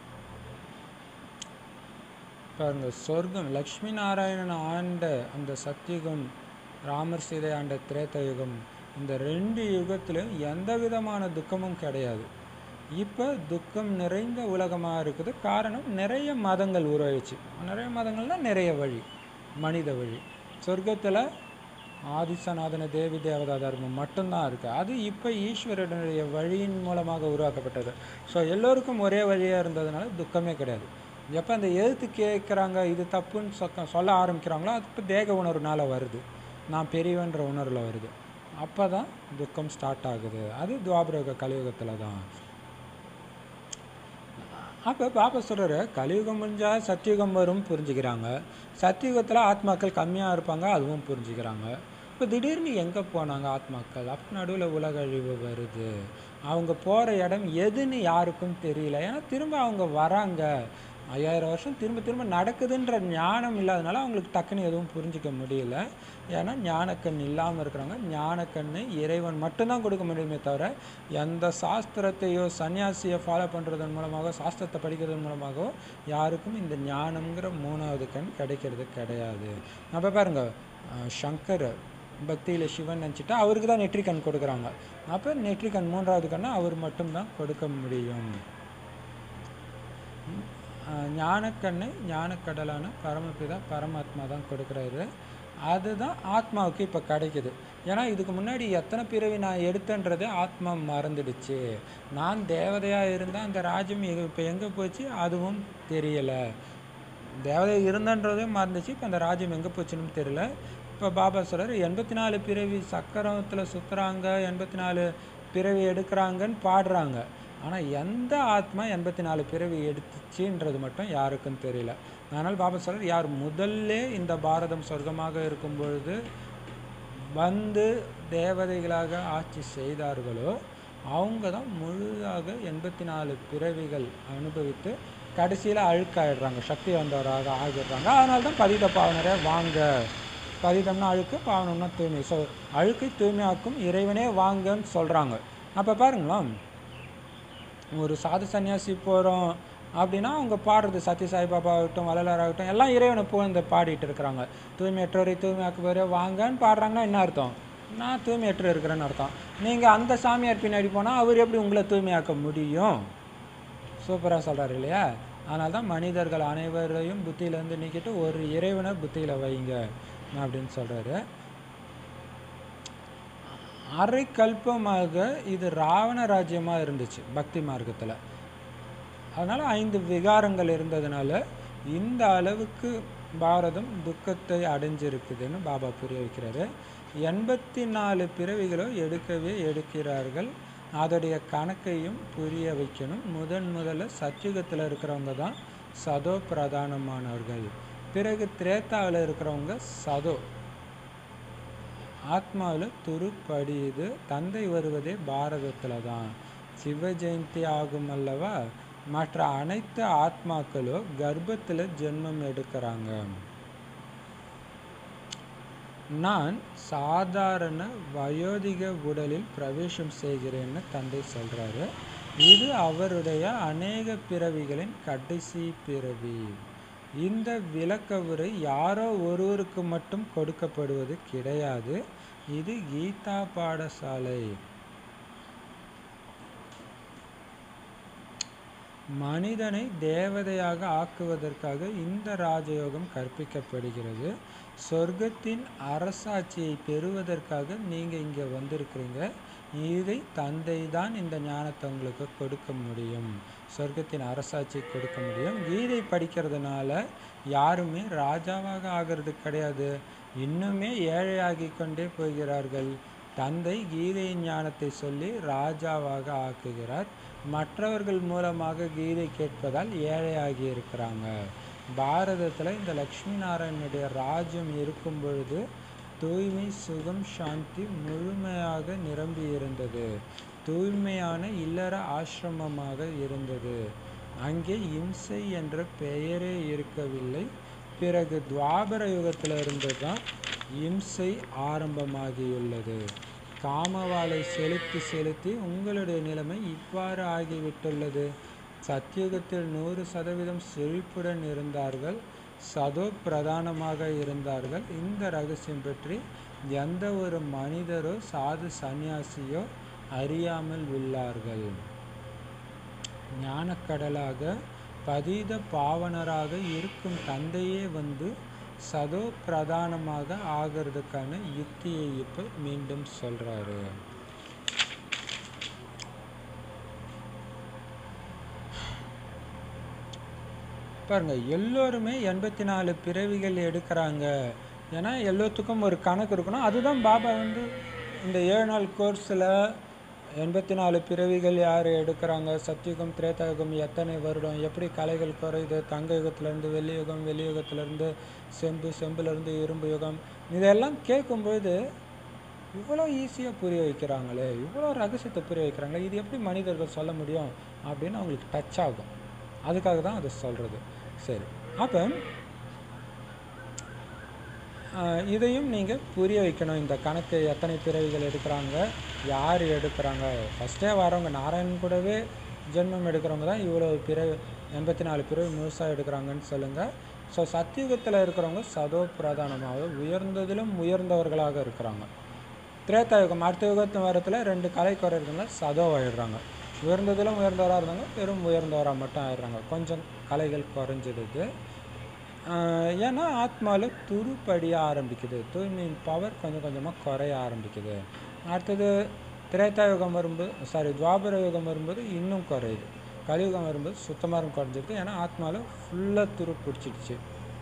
பாருங்க சொர்க்கம் லக்ஷ்மி நாராயணன் ஆண்ட அந்த சத்தியுகம் ராமர் சீதை ஆண்ட திரேத்த யுகம் இந்த ரெண்டு யுகத்திலும் எந்த விதமான துக்கமும் கிடையாது இப்போ துக்கம் நிறைந்த உலகமாக இருக்குது காரணம் நிறைய மதங்கள் உருவாயிடுச்சு நிறைய மதங்கள்னா நிறைய வழி மனித வழி சொர்க்கத்தில் ஆதிசநாதன தேவி தேவதா தர்மம் மட்டும்தான் இருக்குது அது இப்போ ஈஸ்வரனுடைய வழியின் மூலமாக உருவாக்கப்பட்டது ஸோ எல்லோருக்கும் ஒரே வழியாக இருந்ததுனால துக்கமே கிடையாது எப்போ அந்த எழுத்து கேட்குறாங்க இது தப்புன்னு சொக்க சொல்ல ஆரம்பிக்கிறாங்களோ அது இப்போ தேக உணர்வுனால வருது நான் பெரியவன்ற உணர்வில் வருது அப்போ தான் துக்கம் ஸ்டார்ட் ஆகுது அது துவாபரக கலியுகத்தில் தான் அப்போ பாப்பா சொல்கிறாரு கலியுகம் முடிஞ்சால் சத்தியுகம் வரும் புரிஞ்சுக்கிறாங்க சத்தியுகத்தில் ஆத்மாக்கள் கம்மியாக இருப்பாங்க அதுவும் புரிஞ்சுக்கிறாங்க இப்போ திடீர்னு எங்கே போனாங்க ஆத்மாக்கள் அப்போ நடுவில் உலக அழிவு வருது அவங்க போகிற இடம் எதுன்னு யாருக்கும் தெரியல ஏன்னா திரும்ப அவங்க வராங்க ஐயாயிரம் வருஷம் திரும்ப திரும்ப நடக்குதுன்ற ஞானம் இல்லாதனால அவங்களுக்கு டக்குன்னு எதுவும் புரிஞ்சிக்க முடியல ஏன்னா ஞானக்கண் இல்லாமல் இருக்கிறாங்க ஞானக்கண்ணு இறைவன் மட்டும்தான் கொடுக்க முடியுமே தவிர எந்த சாஸ்திரத்தையோ சன்னியாசியை ஃபாலோ பண்ணுறதன் மூலமாக சாஸ்திரத்தை படிக்கிறதன் மூலமாகவோ யாருக்கும் இந்த ஞானம்ங்கிற மூணாவது கண் கிடைக்கிறது கிடையாது அப்போ பாருங்க அஹ் சங்கர் பக்தியில் சிவன் நினச்சிட்டா அவருக்கு தான் நெற்றிக்கண் கொடுக்குறாங்க அப்போ நெற்றிக்கண் மூன்றாவது கண்ணை அவர் மட்டும்தான் கொடுக்க முடியும் ஆஹ் ஞானக்கண்ணை ஞானக்கடலான பரமபிதா பரமாத்மா தான் கொடுக்குறாரு அதுதான் ஆத்மாவுக்கு இப்போ கிடைக்குது ஏன்னா இதுக்கு முன்னாடி எத்தனை பிறவி நான் எடுத்தேன்றதே ஆத்மா மறந்துடுச்சு நான் தேவதையாக இருந்தால் அந்த ராஜ்யம் இப்போ எங்கே போச்சு அதுவும் தெரியலை தேவதை இருந்தன்றதே மறந்துச்சு இப்போ அந்த ராஜ்யம் எங்கே போச்சுன்னு தெரியல இப்போ பாபா சொல்கிறார் எண்பத்தி நாலு பிறவி சக்கரத்தில் சுற்றுறாங்க எண்பத்தி நாலு பிறவி எடுக்கிறாங்கன்னு பாடுறாங்க ஆனால் எந்த ஆத்மா எண்பத்தி நாலு பிறவி எடுத்துச்சுன்றது மட்டும் யாருக்கும் தெரியல அதனால் பாபா சொல்கிறார் யார் முதல்ல இந்த பாரதம் சொர்க்கமாக இருக்கும் பொழுது வந்து தேவதைகளாக ஆட்சி செய்தார்களோ அவங்க தான் முழுதாக எண்பத்தி நாலு பிறவிகள் அனுபவித்து கடைசியில் அழுக்காயிடுறாங்க சக்தி வந்தவராக ஆகிடுறாங்க அதனால தான் பதித பாவனரே வாங்க பதிதம்னா அழுக்கு பாவனம்னா தூய்மை ஸோ அழுக்கை தூய்மையாக்கும் இறைவனே வாங்கன்னு சொல்கிறாங்க அப்போ பாருங்களேன் ஒரு சாது சன்னியாசி போகிறோம் அப்படின்னா அவங்க பாடுறது சத்ய சாய்பாபா ஆகட்டும் வள்ளலார் ஆகட்டும் எல்லாம் இறைவனை புகழ்ந்து பாடிட்டு இருக்கிறாங்க தூய்மையற்றோரை தூய்மையாக்குவார் வாங்கன்னு பாடுறாங்கன்னா என்ன அர்த்தம் நான் தூய்மையற்ற இருக்கிறேன்னு அர்த்தம் நீங்கள் அந்த சாமியார் பின்னாடி போனால் அவர் எப்படி உங்களை தூய்மையாக்க முடியும் சூப்பராக சொல்கிறாரு இல்லையா அதனால தான் மனிதர்கள் அனைவரையும் புத்தியிலேருந்து நீக்கிட்டு ஒரு இறைவனை புத்தியில் வைங்க அப்படின்னு சொல்கிறாரு அரை கல்பமாக இது ராவண ராஜ்யமாக இருந்துச்சு பக்தி மார்க்கத்தில் அதனால் ஐந்து விகாரங்கள் இருந்ததுனால இந்த அளவுக்கு பாரதம் துக்கத்தை அடைஞ்சிருக்குதுன்னு பாபா புரிய வைக்கிறாரு எண்பத்தி நாலு பிறவிகளோ எடுக்கவே எடுக்கிறார்கள் அதோடைய கணக்கையும் புரிய வைக்கணும் முதன் முதல்ல சத்யுகத்தில் இருக்கிறவங்க தான் சதோ பிரதானமானவர்கள் பிறகு திரேத்தாவில் இருக்கிறவங்க சதோ ஆத்மாவில் துருப்படியுது தந்தை வருவதே பாரதத்தில் தான் சிவ ஜெயந்தி ஆகும் அல்லவா மற்ற அனைத்து ஆத்மாக்களும் கர்ப்பத்தில் ஜென்மம் எடுக்கிறாங்க நான் சாதாரண வயோதிக உடலில் பிரவேசம் செய்கிறேன்னு தந்தை சொல்கிறாரு இது அவருடைய அநேக பிறவிகளின் கடைசி பிறவி இந்த விளக்கவுரை யாரோ ஒருவருக்கு மட்டும் கொடுக்கப்படுவது கிடையாது இது கீதா பாடசாலை மனிதனை தேவதையாக ஆக்குவதற்காக இந்த ராஜயோகம் கற்பிக்கப்படுகிறது சொர்க்கத்தின் அரசாட்சியை பெறுவதற்காக நீங்கள் இங்கே வந்திருக்கிறீங்க இதை தந்தை தான் இந்த ஞானத்தை உங்களுக்கு கொடுக்க முடியும் சொர்க்கத்தின் அரசாட்சி கொடுக்க முடியும் கீதை படிக்கிறதுனால யாருமே ராஜாவாக ஆகிறது கிடையாது இன்னுமே ஏழையாகி கொண்டே போகிறார்கள் தந்தை கீதையின் ஞானத்தை சொல்லி ராஜாவாக ஆக்குகிறார் மற்றவர்கள் மூலமாக கீதை கேட்பதால் ஏழையாகி இருக்கிறாங்க பாரதத்தில் இந்த லக்ஷ்மி நாராயணனுடைய ராஜ்யம் இருக்கும் பொழுது தூய்மை சுகம் சாந்தி முழுமையாக நிரம்பி இருந்தது தூய்மையான இல்லற ஆசிரமமாக இருந்தது அங்கே இம்சை என்ற பெயரே இருக்கவில்லை பிறகு துவாபர யுகத்தில் இருந்து தான் இம்சை ஆரம்பமாகியுள்ளது காமவாளை செலுத்தி செலுத்தி உங்களுடைய நிலைமை இவ்வாறு ஆகிவிட்டுள்ளது சத்தியுகத்தில் நூறு சதவீதம் செழிப்புடன் இருந்தார்கள் சதோ பிரதானமாக இருந்தார்கள் இந்த ரகசியம் பற்றி எந்த ஒரு மனிதரோ சாது சந்நியாசியோ அறியாமல் உள்ளார்கள் ஞானக்கடலாக பதீத பாவனராக இருக்கும் தந்தையே வந்து சதோ பிரதானமாக ஆகிறதுக்கான யுக்தியை இப்போ மீண்டும் சொல்கிறாரு பாருங்க எல்லோருமே எண்பத்தி நாலு பிறவிகள் எடுக்கிறாங்க ஏன்னா எல்லாத்துக்கும் ஒரு கணக்கு இருக்கணும் அதுதான் பாபா வந்து இந்த ஏழு நாள் கோர்ஸில் எண்பத்தி நாலு பிறவிகள் யார் எடுக்கிறாங்க சத்தியுகம் திரேதாயுகம் எத்தனை வருடம் எப்படி கலைகள் குறையுது தங்க யுகத்துலேருந்து வெள்ளி யுகம் வெள்ளி யுகத்துலேருந்து செம்பு செம்புலேருந்து இரும்பு யுகம் இதெல்லாம் கேட்கும்பொழுது இவ்வளோ ஈஸியாக புரிய வைக்கிறாங்களே இவ்வளோ ரகசியத்தை புரிய வைக்கிறாங்களே இது எப்படி மனிதர்கள் சொல்ல முடியும் அப்படின்னு அவங்களுக்கு டச் ஆகும் அதுக்காக தான் அதை சொல்கிறது சரி அப்போ ஆஹ் இதையும் நீங்கள் புரிய வைக்கணும் இந்த கணக்கு எத்தனை பிறவிகள் எடுக்கிறாங்க யார் எடுக்கிறாங்க ஃபஸ்ட்டே வரவங்க நாராயணன் கூடவே ஜென்மம் எடுக்கிறவங்க தான் இவ்வளோ பிறவி எண்பத்தி நாலு பிறவி முழுசாக எடுக்கிறாங்கன்னு சொல்லுங்கள் ஸோ சத்தியுகத்தில் இருக்கிறவங்க சதோ பிரதானமாக உயர்ந்ததிலும் உயர்ந்தவர்களாக இருக்கிறாங்க திரேதாயுகம் அடுத்த யுகத்து வாரத்தில் ரெண்டு கலை குறைகிறதுனால சதோ ஆயிடுறாங்க உயர்ந்ததிலும் உயர்ந்தவராக இருந்தாங்க பெரும் உயர்ந்தவராக மட்டும் ஆயிடுறாங்க கொஞ்சம் கலைகள் குறைஞ்சிடுது ஆஹ் ஏன்னா ஆத்மாவில் துருப்படிய ஆரம்பிக்குது தூய்மையின் பவர் கொஞ்சம் கொஞ்சமாக குறைய ஆரம்பிக்குது அடுத்தது திரேதாயுகம் வரும்போது சாரி துவாபர யுகம் வரும்போது இன்னும் குறையுது கலியுகம் வரும்போது சுத்தமாக குறைஞ்சிருக்கு ஏன்னா ஆத்மாவில் ஃபுல்லாக துரு பிடிச்சிடுச்சு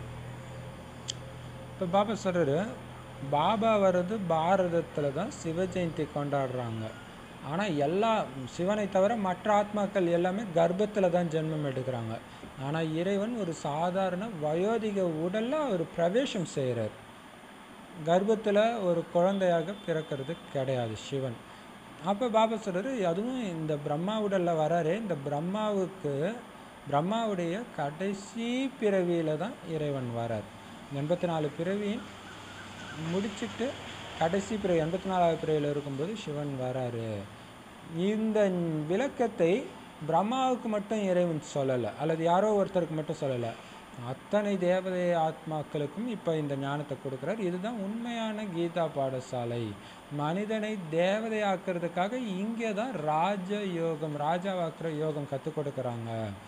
இப்போ பாபா சொல்கிறாரு பாபா வர்றது பாரதத்தில் தான் சிவ ஜெயந்தி கொண்டாடுறாங்க ஆனால் எல்லா சிவனை தவிர மற்ற ஆத்மாக்கள் எல்லாமே கர்ப்பத்தில் தான் ஜென்மம் எடுக்கிறாங்க ஆனால் இறைவன் ஒரு சாதாரண வயோதிக உடலில் அவர் பிரவேசம் செய்கிறார் கர்ப்பத்தில் ஒரு குழந்தையாக பிறக்கிறது கிடையாது சிவன் அப்போ பாபா சொல்றாரு அதுவும் இந்த பிரம்மா உடலில் வராரு இந்த பிரம்மாவுக்கு பிரம்மாவுடைய கடைசி பிறவியில் தான் இறைவன் வரார் எண்பத்தி நாலு பிறவி முடிச்சிட்டு கடைசி பிறை எண்பத்தி நாலாவது பிறையில் இருக்கும்போது சிவன் வராரு இந்த விளக்கத்தை பிரம்மாவுக்கு மட்டும் இறைவன் சொல்லலை அல்லது யாரோ ஒருத்தருக்கு மட்டும் சொல்லலை அத்தனை தேவதை ஆத்மாக்களுக்கும் இப்போ இந்த ஞானத்தை கொடுக்குறார் இதுதான் உண்மையான கீதா பாடசாலை மனிதனை தேவதை ஆக்கிறதுக்காக இங்கே தான் ராஜ யோகம் ராஜாவாக்குற யோகம் கற்றுக் கொடுக்குறாங்க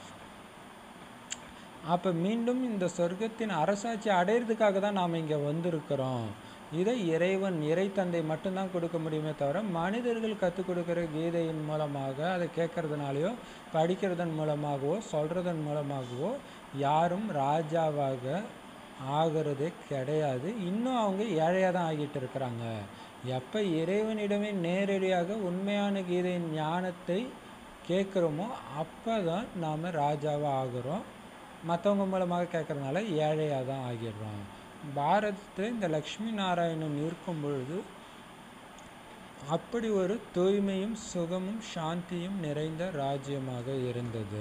அப்போ மீண்டும் இந்த சொர்க்கத்தின் அரசாட்சி அடையிறதுக்காக தான் நாம் இங்கே வந்திருக்கிறோம் இதை இறைவன் இறை தந்தை மட்டும்தான் கொடுக்க முடியுமே தவிர மனிதர்கள் கற்றுக் கொடுக்குற கீதையின் மூலமாக அதை கேட்கறதுனாலையோ படிக்கிறதன் மூலமாகவோ சொல்கிறதன் மூலமாகவோ யாரும் ராஜாவாக ஆகிறதே கிடையாது இன்னும் அவங்க ஏழையாக தான் ஆகிட்டு இருக்கிறாங்க எப்போ இறைவனிடமே நேரடியாக உண்மையான கீதையின் ஞானத்தை கேட்குறோமோ அப்போ தான் நாம் ராஜாவாக ஆகிறோம் மற்றவங்க மூலமாக கேட்குறதுனால ஏழையாக தான் ஆகிடுறோம் பாரதத்தில் இந்த லக்ஷ்மி நாராயணன் இருக்கும் பொழுது அப்படி ஒரு தூய்மையும் சுகமும் சாந்தியும் நிறைந்த ராஜ்யமாக இருந்தது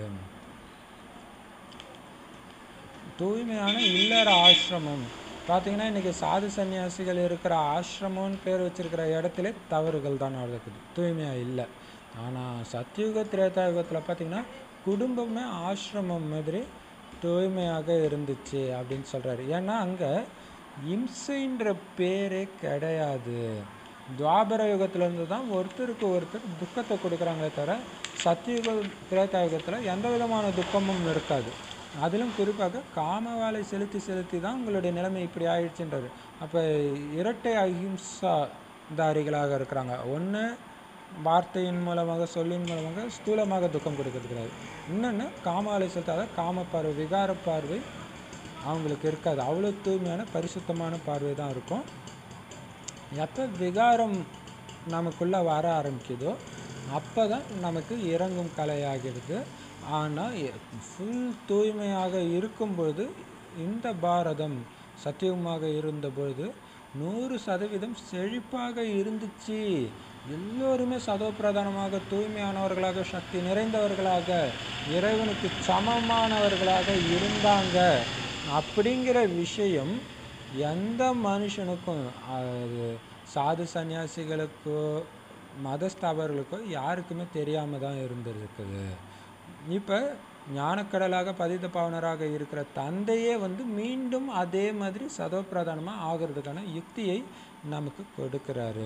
தூய்மையான இல்லற ஆசிரமம் பார்த்தீங்கன்னா இன்றைக்கி சாது சன்னியாசிகள் இருக்கிற ஆசிரமம்னு பேர் வச்சிருக்கிற இடத்துல தவறுகள் தான் நடக்குது தூய்மையாக இல்லை ஆனால் சத்தியுக திரேதாயுகத்தில் பார்த்தீங்கன்னா குடும்பமே ஆசிரமம் மாதிரி தூய்மையாக இருந்துச்சு அப்படின்னு சொல்கிறாரு ஏன்னா அங்கே இம்சைன்ற பேரே கிடையாது துவாபர யுகத்திலேருந்து தான் ஒருத்தருக்கு ஒருத்தர் துக்கத்தை கொடுக்குறாங்களே தவிர சத்தியுக திரேதாயுகத்தில் எந்த விதமான துக்கமும் இருக்காது அதிலும் குறிப்பாக காம வேலை செலுத்தி செலுத்தி தான் உங்களுடைய நிலைமை இப்படி ஆயிடுச்சுன்றாரு அப்போ இரட்டை அஹிம்சா தாரிகளாக இருக்கிறாங்க ஒன்று வார்த்தையின் மூலமாக சொல்லின் மூலமாக ஸ்தூலமாக துக்கம் கொடுக்கறது கிடையாது இன்னொன்று காமாலை செலுத்தாத காம பார்வை விகார பார்வை அவங்களுக்கு இருக்காது அவ்வளோ தூய்மையான பரிசுத்தமான பார்வை தான் இருக்கும் எப்போ விகாரம் நமக்குள்ளே வர ஆரம்பிக்குதோ அப்போ தான் நமக்கு இறங்கும் கலையாகிறது ஆனால் ஃபுல் தூய்மையாக இருக்கும் பொழுது இந்த பாரதம் சத்தியமாக இருந்த பொழுது நூறு சதவீதம் செழிப்பாக இருந்துச்சு எல்லோருமே சதோப்பிரதானமாக தூய்மையானவர்களாக சக்தி நிறைந்தவர்களாக இறைவனுக்கு சமமானவர்களாக இருந்தாங்க அப்படிங்கிற விஷயம் எந்த மனுஷனுக்கும் அது சாது சன்னியாசிகளுக்கோ மதஸ்தாபர்களுக்கோ யாருக்குமே தெரியாமல் தான் இருந்திருக்குது இப்போ ஞானக்கடலாக பதித பாவனராக இருக்கிற தந்தையே வந்து மீண்டும் அதே மாதிரி சதோப்பிரதானமாக ஆகிறதுக்கான யுக்தியை நமக்கு கொடுக்கிறாரு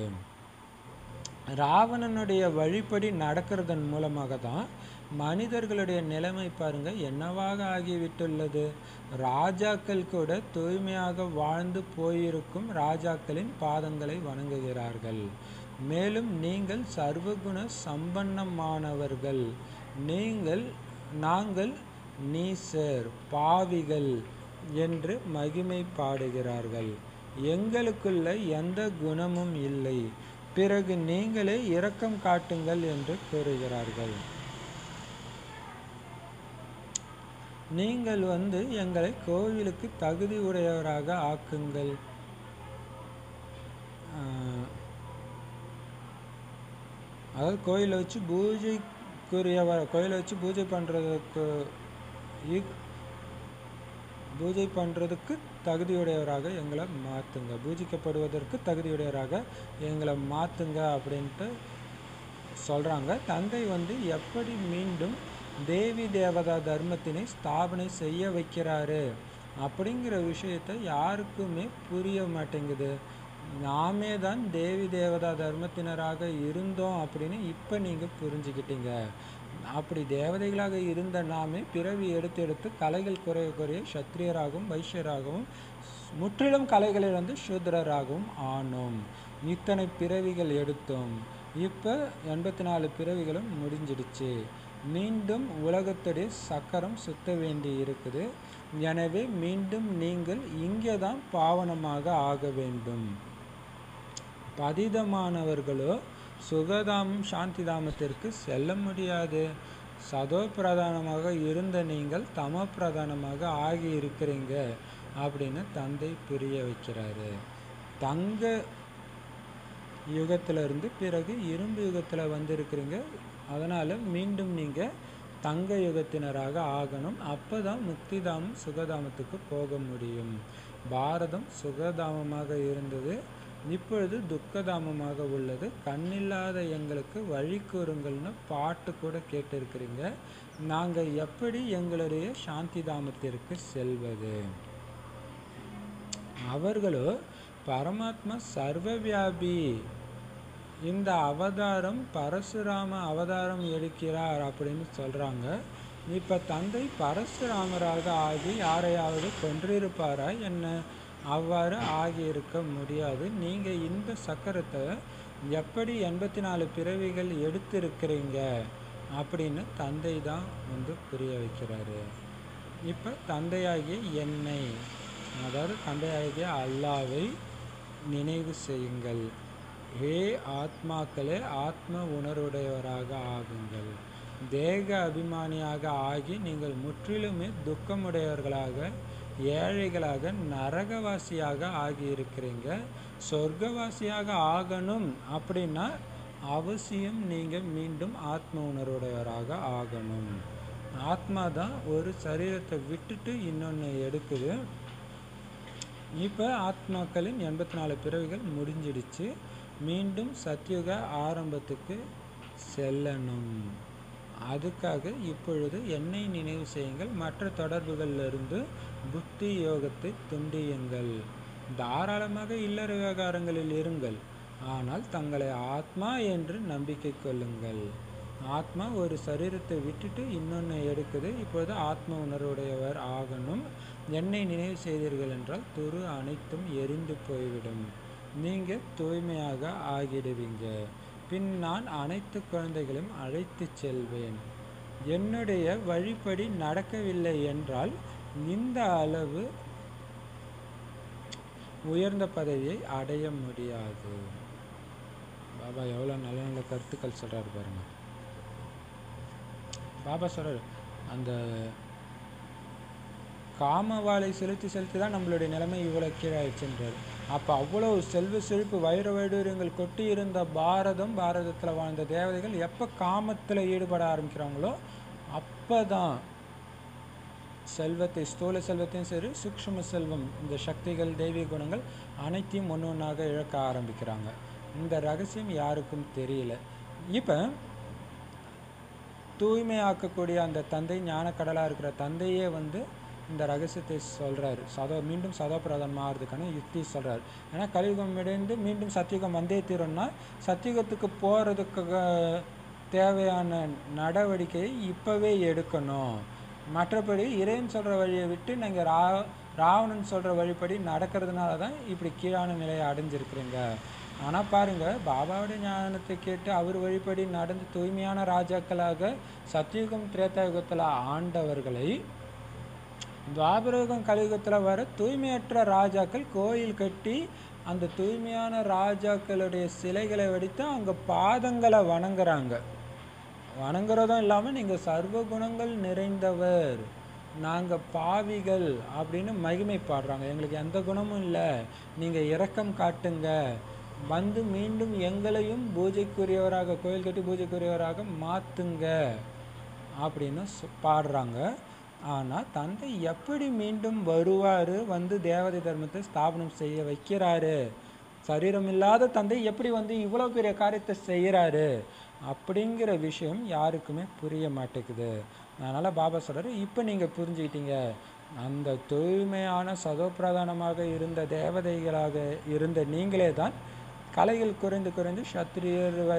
ராவணனுடைய வழிப்படி நடக்கிறதன் மூலமாக தான் மனிதர்களுடைய நிலைமை பாருங்க என்னவாக ஆகிவிட்டுள்ளது ராஜாக்கள் கூட தூய்மையாக வாழ்ந்து போயிருக்கும் ராஜாக்களின் பாதங்களை வணங்குகிறார்கள் மேலும் நீங்கள் சர்வகுண சம்பன்னமானவர்கள் நீங்கள் நாங்கள் நீசர் பாவிகள் என்று மகிமை பாடுகிறார்கள் எங்களுக்குள்ள எந்த குணமும் இல்லை பிறகு நீங்களே இரக்கம் காட்டுங்கள் என்று கூறுகிறார்கள் நீங்கள் வந்து எங்களை கோவிலுக்கு தகுதி உடையவராக ஆக்குங்கள் ஆஹ், அதாவது கோயிலை வச்சு பூஜைக்குரியவர் கோயிலை வச்சு பூஜை பண்ணுறதுக்கு பூஜை பண்ணுறதுக்கு தகுதியுடையவராக எங்களை மாற்றுங்க பூஜிக்கப்படுவதற்கு தகுதியுடையவராக எங்களை மாற்றுங்க அப்படின்ட்டு சொல்கிறாங்க தந்தை வந்து எப்படி மீண்டும் தேவி தேவதா தர்மத்தினை ஸ்தாபனை செய்ய வைக்கிறாரு அப்படிங்கிற விஷயத்தை யாருக்குமே புரிய மாட்டேங்குது நாமே தான் தேவி தேவதா தர்மத்தினராக இருந்தோம் அப்படின்னு இப்போ நீங்கள் புரிஞ்சுக்கிட்டீங்க அப்படி தேவதைகளாக இருந்த நாமே பிறவி எடுத்து எடுத்து கலைகள் குறைய குறைய சத்திரியராகவும் வைஷ்யராகவும் முற்றிலும் கலைகளிலிருந்து சூத்திரராகவும் ஆனோம் இத்தனை பிறவிகள் எடுத்தோம் இப்போ எண்பத்தி நாலு பிறவிகளும் முடிஞ்சிடுச்சு மீண்டும் உலகத்துடைய சக்கரம் சுத்த வேண்டி இருக்குது எனவே மீண்டும் நீங்கள் இங்கே தான் பாவனமாக ஆக வேண்டும் பதிதமானவர்களோ சுகதாமம் சாந்திதாமத்திற்கு செல்ல முடியாது சதோ பிரதானமாக இருந்த நீங்கள் தம பிரதானமாக ஆகி இருக்கிறீங்க அப்படின்னு தந்தை புரிய வைக்கிறாரு தங்க யுகத்துல இருந்து பிறகு இரும்பு யுகத்தில் வந்திருக்கிறீங்க அதனால் மீண்டும் நீங்கள் தங்க யுகத்தினராக ஆகணும் அப்போ தான் முக்திதாமம் சுகதாமத்துக்கு போக முடியும் பாரதம் சுகதாமமாக இருந்தது இப்பொழுது துக்கதாமமாக உள்ளது கண்ணில்லாத எங்களுக்கு வழி கூறுங்கள்னு பாட்டு கூட கேட்டிருக்கிறீங்க நாங்கள் எப்படி எங்களுடைய சாந்தி தாமத்திற்கு செல்வது அவர்களோ பரமாத்மா சர்வவியாபி இந்த அவதாரம் பரசுராம அவதாரம் எடுக்கிறார் அப்படின்னு சொல்கிறாங்க இப்போ தந்தை பரசுராமராக ஆகி யாரையாவது கொன்றிருப்பாரா என்ன அவ்வாறு ஆகியிருக்க முடியாது நீங்கள் இந்த சக்கரத்தை எப்படி எண்பத்தி நாலு பிறவிகள் எடுத்திருக்கிறீங்க அப்படின்னு தந்தை தான் வந்து புரிய வைக்கிறாரு இப்போ தந்தையாகிய என்னை அதாவது தந்தையாகிய அல்லாவை நினைவு செய்யுங்கள் ஹே ஆத்மாக்களே ஆத்ம உணர்வுடையவராக ஆகுங்கள் தேக அபிமானியாக ஆகி நீங்கள் முற்றிலுமே துக்கமுடையவர்களாக ஏழைகளாக நரகவாசியாக ஆகியிருக்கிறீங்க சொர்க்கவாசியாக ஆகணும் அப்படின்னா அவசியம் நீங்கள் மீண்டும் ஆத்ம உணர்வுடையவராக ஆகணும் ஆத்மா தான் ஒரு சரீரத்தை விட்டுட்டு இன்னொன்று எடுக்குது இப்போ ஆத்மாக்களின் எண்பத்தி நாலு பிறவிகள் முடிஞ்சிடுச்சு மீண்டும் சத்யுக ஆரம்பத்துக்கு செல்லணும் அதுக்காக இப்பொழுது என்னை நினைவு செய்யுங்கள் மற்ற தொடர்புகளிலிருந்து புத்தி யோகத்தை துண்டியுங்கள் தாராளமாக இல்லற விவகாரங்களில் இருங்கள் ஆனால் தங்களை ஆத்மா என்று நம்பிக்கை கொள்ளுங்கள் ஆத்மா ஒரு சரீரத்தை விட்டுட்டு இன்னொன்று எடுக்குது இப்பொழுது ஆத்ம உணர்வுடையவர் ஆகணும் என்னை நினைவு செய்தீர்கள் என்றால் துரு அனைத்தும் எரிந்து போய்விடும் நீங்கள் தூய்மையாக ஆகிடுவீங்க பின் நான் அனைத்து குழந்தைகளையும் அழைத்துச் செல்வேன் என்னுடைய வழிப்படி நடக்கவில்லை என்றால் இந்த அளவு உயர்ந்த பதவியை அடைய முடியாது பாபா எவ்வளோ நல்ல நல்ல கருத்துக்கள் சொல்கிறாரு பாருங்க பாபா சொல்கிறார் அந்த காமவாளை செலுத்தி செலுத்தி தான் நம்மளுடைய நிலைமை இவ்வளோ கீழாயிடுச்சுன்றார் அப்போ அவ்வளோ செல்வ செழிப்பு வைர வைடூரியங்கள் கொட்டி இருந்த பாரதம் பாரதத்தில் வாழ்ந்த தேவதைகள் எப்போ காமத்தில் ஈடுபட ஆரம்பிக்கிறாங்களோ அப்போ தான் செல்வத்தை ஸ்தூல செல்வத்தையும் சரி சூக்ஷ்ம செல்வம் இந்த சக்திகள் தெய்வீக குணங்கள் அனைத்தையும் ஒன்று ஒன்றாக இழக்க ஆரம்பிக்கிறாங்க இந்த ரகசியம் யாருக்கும் தெரியல இப்போ தூய்மையாக்கக்கூடிய அந்த தந்தை ஞானக்கடலாக இருக்கிற தந்தையே வந்து இந்த ரகசியத்தை சொல்கிறாரு சதோ மீண்டும் சதோ பிரதானம் ஆகிறதுக்கான யுக்தி சொல்கிறார் ஏன்னா கலியுகம் இடைந்து மீண்டும் சத்தியுகம் வந்தே தீரும்னா சத்தியுகத்துக்கு போகிறதுக்கு தேவையான நடவடிக்கையை இப்போவே எடுக்கணும் மற்றபடி இறைவன் சொல்கிற வழியை விட்டு நீங்கள் ரா ராவணன் சொல்கிற வழிப்படி நடக்கிறதுனால தான் இப்படி கீழான நிலையை அடைஞ்சிருக்கிறீங்க ஆனால் பாருங்கள் பாபாவுடைய ஞானத்தை கேட்டு அவர் வழிப்படி நடந்து தூய்மையான ராஜாக்களாக சத்தியுகம் திரேதாயுகத்தில் ஆண்டவர்களை துவாபரயுகம் கலியுகத்தில் வர தூய்மையற்ற ராஜாக்கள் கோயில் கட்டி அந்த தூய்மையான ராஜாக்களுடைய சிலைகளை வடித்து அங்கே பாதங்களை வணங்குறாங்க வணங்குறதும் இல்லாமல் நீங்கள் சர்வ குணங்கள் நிறைந்தவர் நாங்கள் பாவிகள் அப்படின்னு மகிமை பாடுறாங்க எங்களுக்கு எந்த குணமும் இல்லை நீங்கள் இரக்கம் காட்டுங்க வந்து மீண்டும் எங்களையும் பூஜைக்குரியவராக கோயில் கட்டி பூஜைக்குரியவராக மாற்றுங்க அப்படின்னு சொ- பாடுறாங்க ஆனால் தந்தை எப்படி மீண்டும் வருவார் வந்து தேவதை தர்மத்தை ஸ்தாபனம் செய்ய வைக்கிறாரு சரீரம் இல்லாத தந்தை எப்படி வந்து இவ்வளோ பெரிய காரியத்தை செய்கிறாரு அப்படிங்கிற விஷயம் யாருக்குமே புரிய மாட்டேங்குது அதனால் பாபா சொல்கிறாரு இப்போ நீங்கள் புரிஞ்சுக்கிட்டீங்க அந்த தூய்மையான சதோப்பிரதானமாக இருந்த தேவதைகளாக இருந்த நீங்களே தான் கலைகள் குறைந்து குறைந்து சத்திரியர் வை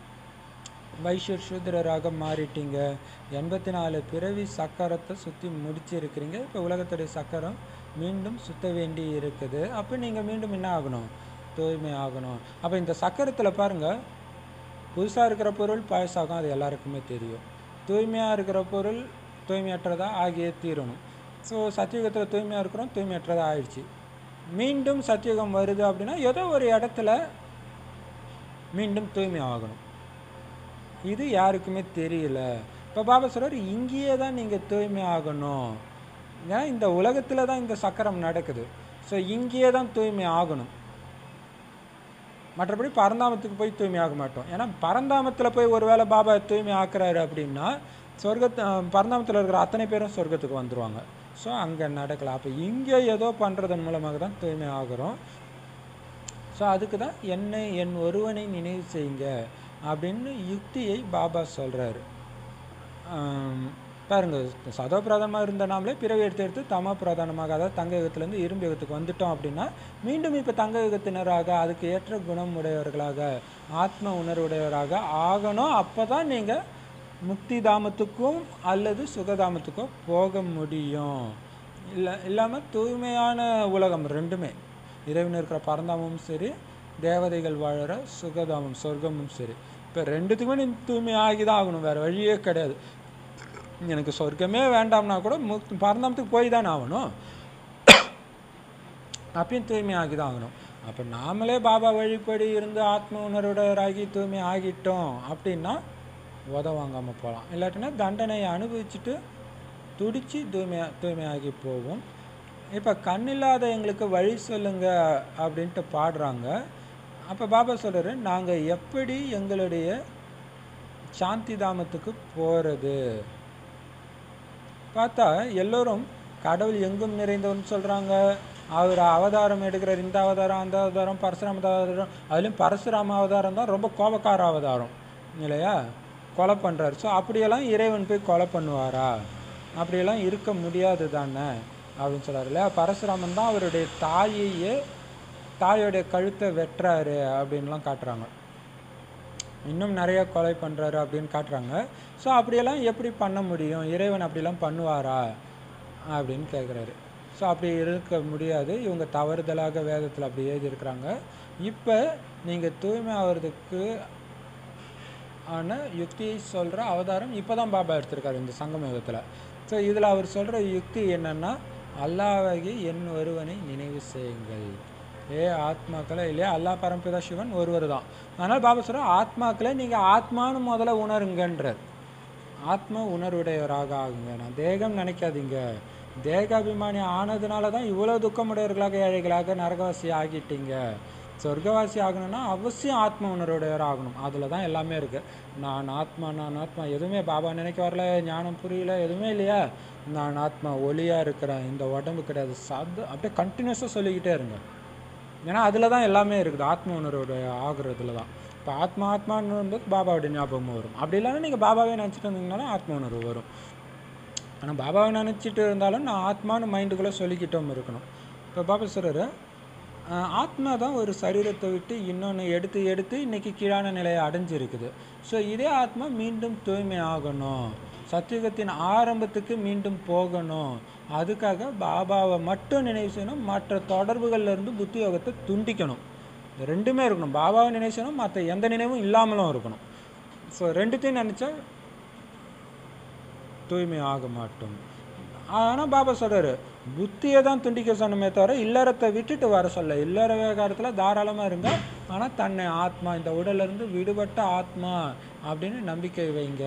வைஷ்யர் சூத்திரராக மாறிட்டீங்க எண்பத்தி நாலு பிறவி சக்கரத்தை சுற்றி முடிச்சிருக்கிறீங்க இப்போ உலகத்துடைய சக்கரம் மீண்டும் சுத்த வேண்டி இருக்குது அப்போ நீங்கள் மீண்டும் என்ன ஆகணும் தூய்மை ஆகணும் அப்போ இந்த சக்கரத்தில் பாருங்கள் புதுசாக இருக்கிற பொருள் பழசாகும் அது எல்லாருக்குமே தெரியும் தூய்மையாக இருக்கிற பொருள் தூய்மையற்றதாக ஆகியே தீரணும் ஸோ சத்தியுகத்தில் தூய்மையாக இருக்கிறோம் தூய்மையற்றதாக ஆயிடுச்சு மீண்டும் சத்தியுகம் வருது அப்படின்னா ஏதோ ஒரு இடத்துல மீண்டும் தூய்மை ஆகணும் இது யாருக்குமே தெரியல இப்போ பாபா சொல்றாரு இங்கேயே தான் நீங்கள் தூய்மை ஆகணும் ஏன்னா இந்த உலகத்தில் தான் இந்த சக்கரம் நடக்குது ஸோ இங்கேயே தான் தூய்மை ஆகணும் மற்றபடி பரந்தாமத்துக்கு போய் தூய்மை ஆக மாட்டோம் ஏன்னா பரந்தாமத்தில் போய் ஒருவேளை பாபா தூய்மை ஆக்குறாரு அப்படின்னா சொர்க்கத்து பரந்தாமத்தில் இருக்கிற அத்தனை பேரும் சொர்க்கத்துக்கு வந்துருவாங்க ஸோ அங்கே நடக்கலாம் அப்போ இங்கே ஏதோ பண்ணுறதன் மூலமாக தான் தூய்மை ஆகிறோம் ஸோ அதுக்கு தான் என்னை என் ஒருவனை நினைவு செய்யுங்க அப்படின்னு யுக்தியை பாபா சொல்கிறாரு பாருங்க சதோ பிரதானமாக இருந்த நாமளே பிறவி எடுத்து எடுத்து தம பிரதானமாக அதாவது தங்க யுகத்துலேருந்து இரும்பு யுகத்துக்கு வந்துட்டோம் அப்படின்னா மீண்டும் இப்போ தங்க யுகத்தினராக அதுக்கு ஏற்ற குணம் உடையவர்களாக ஆத்ம உணர்வுடையவராக ஆகணும் அப்போ தான் நீங்கள் முக்தி தாமத்துக்கும் அல்லது சுகதாமத்துக்கும் போக முடியும் இல்லை இல்லாமல் தூய்மையான உலகம் ரெண்டுமே இறைவன் இருக்கிற பரந்தாமமும் சரி தேவதைகள் வாழற சுகதாமம் சொர்க்கமும் சரி இப்போ ரெண்டுத்துக்குமே நீ தூய்மை ஆகி தான் ஆகணும் வேறு வழியே கிடையாது எனக்கு சொர்க்கமே வேண்டாம்னா கூட முக் பரந்தாமத்துக்கு போய் தானே ஆகணும் அப்பயும் தூய்மை ஆகி தான் ஆகணும் அப்போ நாமளே பாபா வழிப்படி இருந்து ஆத்ம உணர்வுடையராகி தூய்மை ஆகிட்டோம் அப்படின்னா உத வாங்காமல் போகலாம் இல்லாட்டினா தண்டனையை அனுபவிச்சுட்டு துடிச்சு தூய்மையா தூய்மையாகி போவோம் இப்போ கண்ணில்லாத எங்களுக்கு வழி சொல்லுங்க அப்படின்ட்டு பாடுறாங்க அப்போ பாபா சொல்கிறாரு நாங்கள் எப்படி எங்களுடைய சாந்தி தாமத்துக்கு போகிறது பார்த்தா எல்லோரும் கடவுள் எங்கும் நிறைந்தவர்னு சொல்கிறாங்க அவர் அவதாரம் எடுக்கிறார் இந்த அவதாரம் அந்த அவதாரம் பரசுராம அவதாரம் அதுலேயும் பரசுராம அவதாரம் தான் ரொம்ப கோபக்கார அவதாரம் இல்லையா கொலை பண்ணுறாரு ஸோ அப்படியெல்லாம் இறைவன் போய் கொலை பண்ணுவாரா அப்படியெல்லாம் இருக்க முடியாது தானே அப்படின்னு சொல்கிறார் இல்லையா பரசுராமன் தான் அவருடைய தாயையே தாயோடைய கழுத்தை வெட்டுறாரு அப்படின்லாம் காட்டுறாங்க இன்னும் நிறைய கொலை பண்ணுறாரு அப்படின்னு காட்டுறாங்க ஸோ அப்படியெல்லாம் எப்படி பண்ண முடியும் இறைவன் அப்படிலாம் பண்ணுவாரா அப்படின்னு கேட்குறாரு ஸோ அப்படி இருக்க முடியாது இவங்க தவறுதலாக வேதத்தில் அப்படி எழுதியிருக்கிறாங்க இப்போ நீங்கள் தூய்மை ஆகிறதுக்கு ஆன யுக்தியை சொல்கிற அவதாரம் இப்போ தான் பாபா எடுத்திருக்காரு இந்த சங்கம யுகத்தில் ஸோ இதில் அவர் சொல்கிற யுக்தி என்னென்னா அல்லாஹ்வாகி என் ஒருவனை நினைவு செய்யுங்கள் ஏ ஆத்மாக்களை இல்லையா அல்லாஹ் பரம்பிதா சிவன் ஒருவர் தான் அதனால் பாபா சொல்கிற ஆத்மாக்களை நீங்கள் ஆத்மான்னு முதல்ல உணருங்கன்றார் ஆத்ம உணர்வுடையவராக ஆகுங்க நான் தேகம் நினைக்காதீங்க தேகாபிமானி ஆனதுனால தான் இவ்வளோ துக்கமுடையவர்களாக ஏழைகளாக நரகவாசி ஆகிட்டீங்க சொர்க்கவாசி ஆகணும்னா அவசியம் ஆத்ம உணர்வுடையவர் ஆகணும் அதில் தான் எல்லாமே இருக்குது நான் ஆத்மா நான் ஆத்மா எதுவுமே பாபா நினைக்க வரல ஞானம் புரியல எதுவுமே இல்லையா நான் ஆத்மா ஒளியாக இருக்கிறேன் இந்த உடம்பு கிடையாது சத் அப்படியே கண்டினியூஸாக சொல்லிக்கிட்டே இருங்க ஏன்னா அதில் தான் எல்லாமே இருக்குது ஆத்ம உணர்வுடைய ஆகுறதுல தான் இப்போ ஆத்மா ஆத்மான்னு வரும்போது பாபாவுடைய ஞாபகமும் வரும் அப்படி இல்லைன்னா நீங்கள் பாபாவே நினச்சிட்டு இருந்தீங்கனாலும் ஆத்ம உணர்வு வரும் ஆனால் பாபாவை நினச்சிட்டு இருந்தாலும் நான் ஆத்மான்னு மைண்டுக்குள்ளே சொல்லிக்கிட்டோம் இருக்கணும் இப்போ பாபா சொல்கிறாரு ஆத்மா தான் ஒரு சரீரத்தை விட்டு இன்னொன்று எடுத்து எடுத்து இன்றைக்கி கீழான நிலையை அடைஞ்சிருக்குது ஸோ இதே ஆத்மா மீண்டும் தூய்மை ஆகணும் சத்தியுகத்தின் ஆரம்பத்துக்கு மீண்டும் போகணும் அதுக்காக பாபாவை மட்டும் நினைவு செய்யணும் மற்ற தொடர்புகள்ல இருந்து புத்தி யோகத்தை துண்டிக்கணும் இந்த ரெண்டுமே இருக்கணும் பாபாவை நினைவு செய்யணும் மற்ற எந்த நினைவும் இல்லாமலும் இருக்கணும் ஸோ ரெண்டுத்தையும் நினச்சா தூய்மை ஆக மாட்டோம் ஆனால் பாபா சொல்கிறாரு புத்தியை தான் துண்டிக்க சொன்னமே தவிர இல்லறத்தை விட்டுட்டு வர சொல்ல இல்லற விவகாரத்தில் தாராளமாக இருங்க ஆனால் தன்னை ஆத்மா இந்த உடலிருந்து விடுபட்ட ஆத்மா அப்படின்னு நம்பிக்கை வைங்க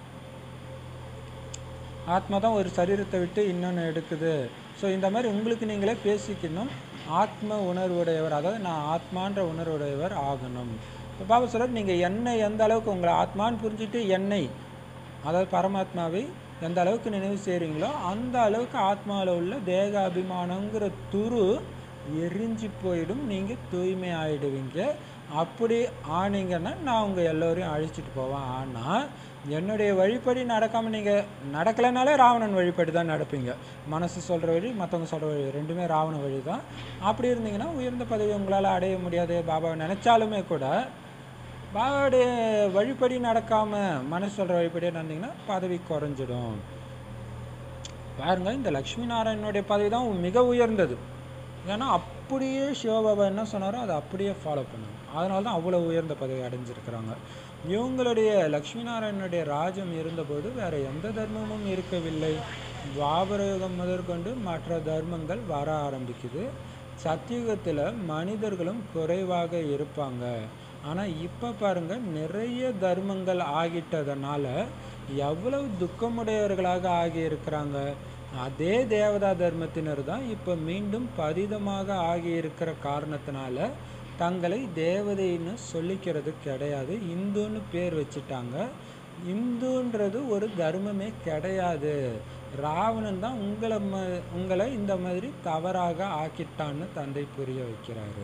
ஆத்மா தான் ஒரு சரீரத்தை விட்டு இன்னொன்று எடுக்குது ஸோ இந்த மாதிரி உங்களுக்கு நீங்களே பேசிக்கணும் ஆத்ம உணர்வுடையவர் அதாவது நான் ஆத்மான்ற உணர்வுடையவர் ஆகணும் இப்போ பாபா சொல்கிறார் நீங்கள் என்னை எந்த அளவுக்கு உங்களை ஆத்மான்னு புரிஞ்சுட்டு என்னை அதாவது பரமாத்மாவை எந்த அளவுக்கு நினைவு செய்கிறீங்களோ அந்த அளவுக்கு ஆத்மாவில் உள்ள தேக அபிமானங்கிற துரு எரிஞ்சு போயிடும் நீங்கள் தூய்மை ஆகிடுவீங்க அப்படி ஆனீங்கன்னா நான் உங்கள் எல்லோரையும் அழிச்சிட்டு போவேன் ஆனால் என்னுடைய வழிப்படி நடக்காமல் நீங்கள் நடக்கலைனாலே ராவணன் வழிப்படி தான் நடப்பீங்க மனசு சொல்கிற வழி மற்றவங்க சொல்கிற வழி ரெண்டுமே ராவண வழி தான் அப்படி இருந்தீங்கன்னா உயர்ந்த பதவி உங்களால் அடைய முடியாது பாபாவை நினச்சாலுமே கூட பாபாவுடைய வழிப்படி நடக்காமல் மனசு சொல்கிற வழிப்படியே நடந்தீங்கன்னா பதவி குறைஞ்சிடும் பாருங்க இந்த லக்ஷ்மி நாராயணனுடைய பதவி தான் மிக உயர்ந்தது ஏன்னா அப்படியே சிவபாபா என்ன சொன்னாரோ அதை அப்படியே ஃபாலோ பண்ணாங்க அதனால தான் அவ்வளோ உயர்ந்த பதவி அடைஞ்சிருக்கிறாங்க இவங்களுடைய லக்ஷ்மி நாராயணனுடைய ராஜ்யம் இருந்தபோது வேற எந்த தர்மமும் இருக்கவில்லை துவாபர யுகம் முதற்கொண்டு மற்ற தர்மங்கள் வர ஆரம்பிக்குது சத்தியுகத்தில் மனிதர்களும் குறைவாக இருப்பாங்க ஆனால் இப்போ பாருங்க நிறைய தர்மங்கள் ஆகிட்டதுனால எவ்வளவு துக்கமுடையவர்களாக ஆகி இருக்கிறாங்க அதே தேவதா தர்மத்தினர் தான் இப்போ மீண்டும் பதிதமாக ஆகி இருக்கிற காரணத்தினால தங்களை தேவதைன்னு சொல்லிக்கிறது கிடையாது இந்துன்னு பேர் வச்சுட்டாங்க இந்துன்றது ஒரு தர்மமே கிடையாது ராவணன் தான் உங்களை ம உங்களை இந்த மாதிரி தவறாக ஆக்கிட்டான்னு தந்தை புரிய வைக்கிறாரு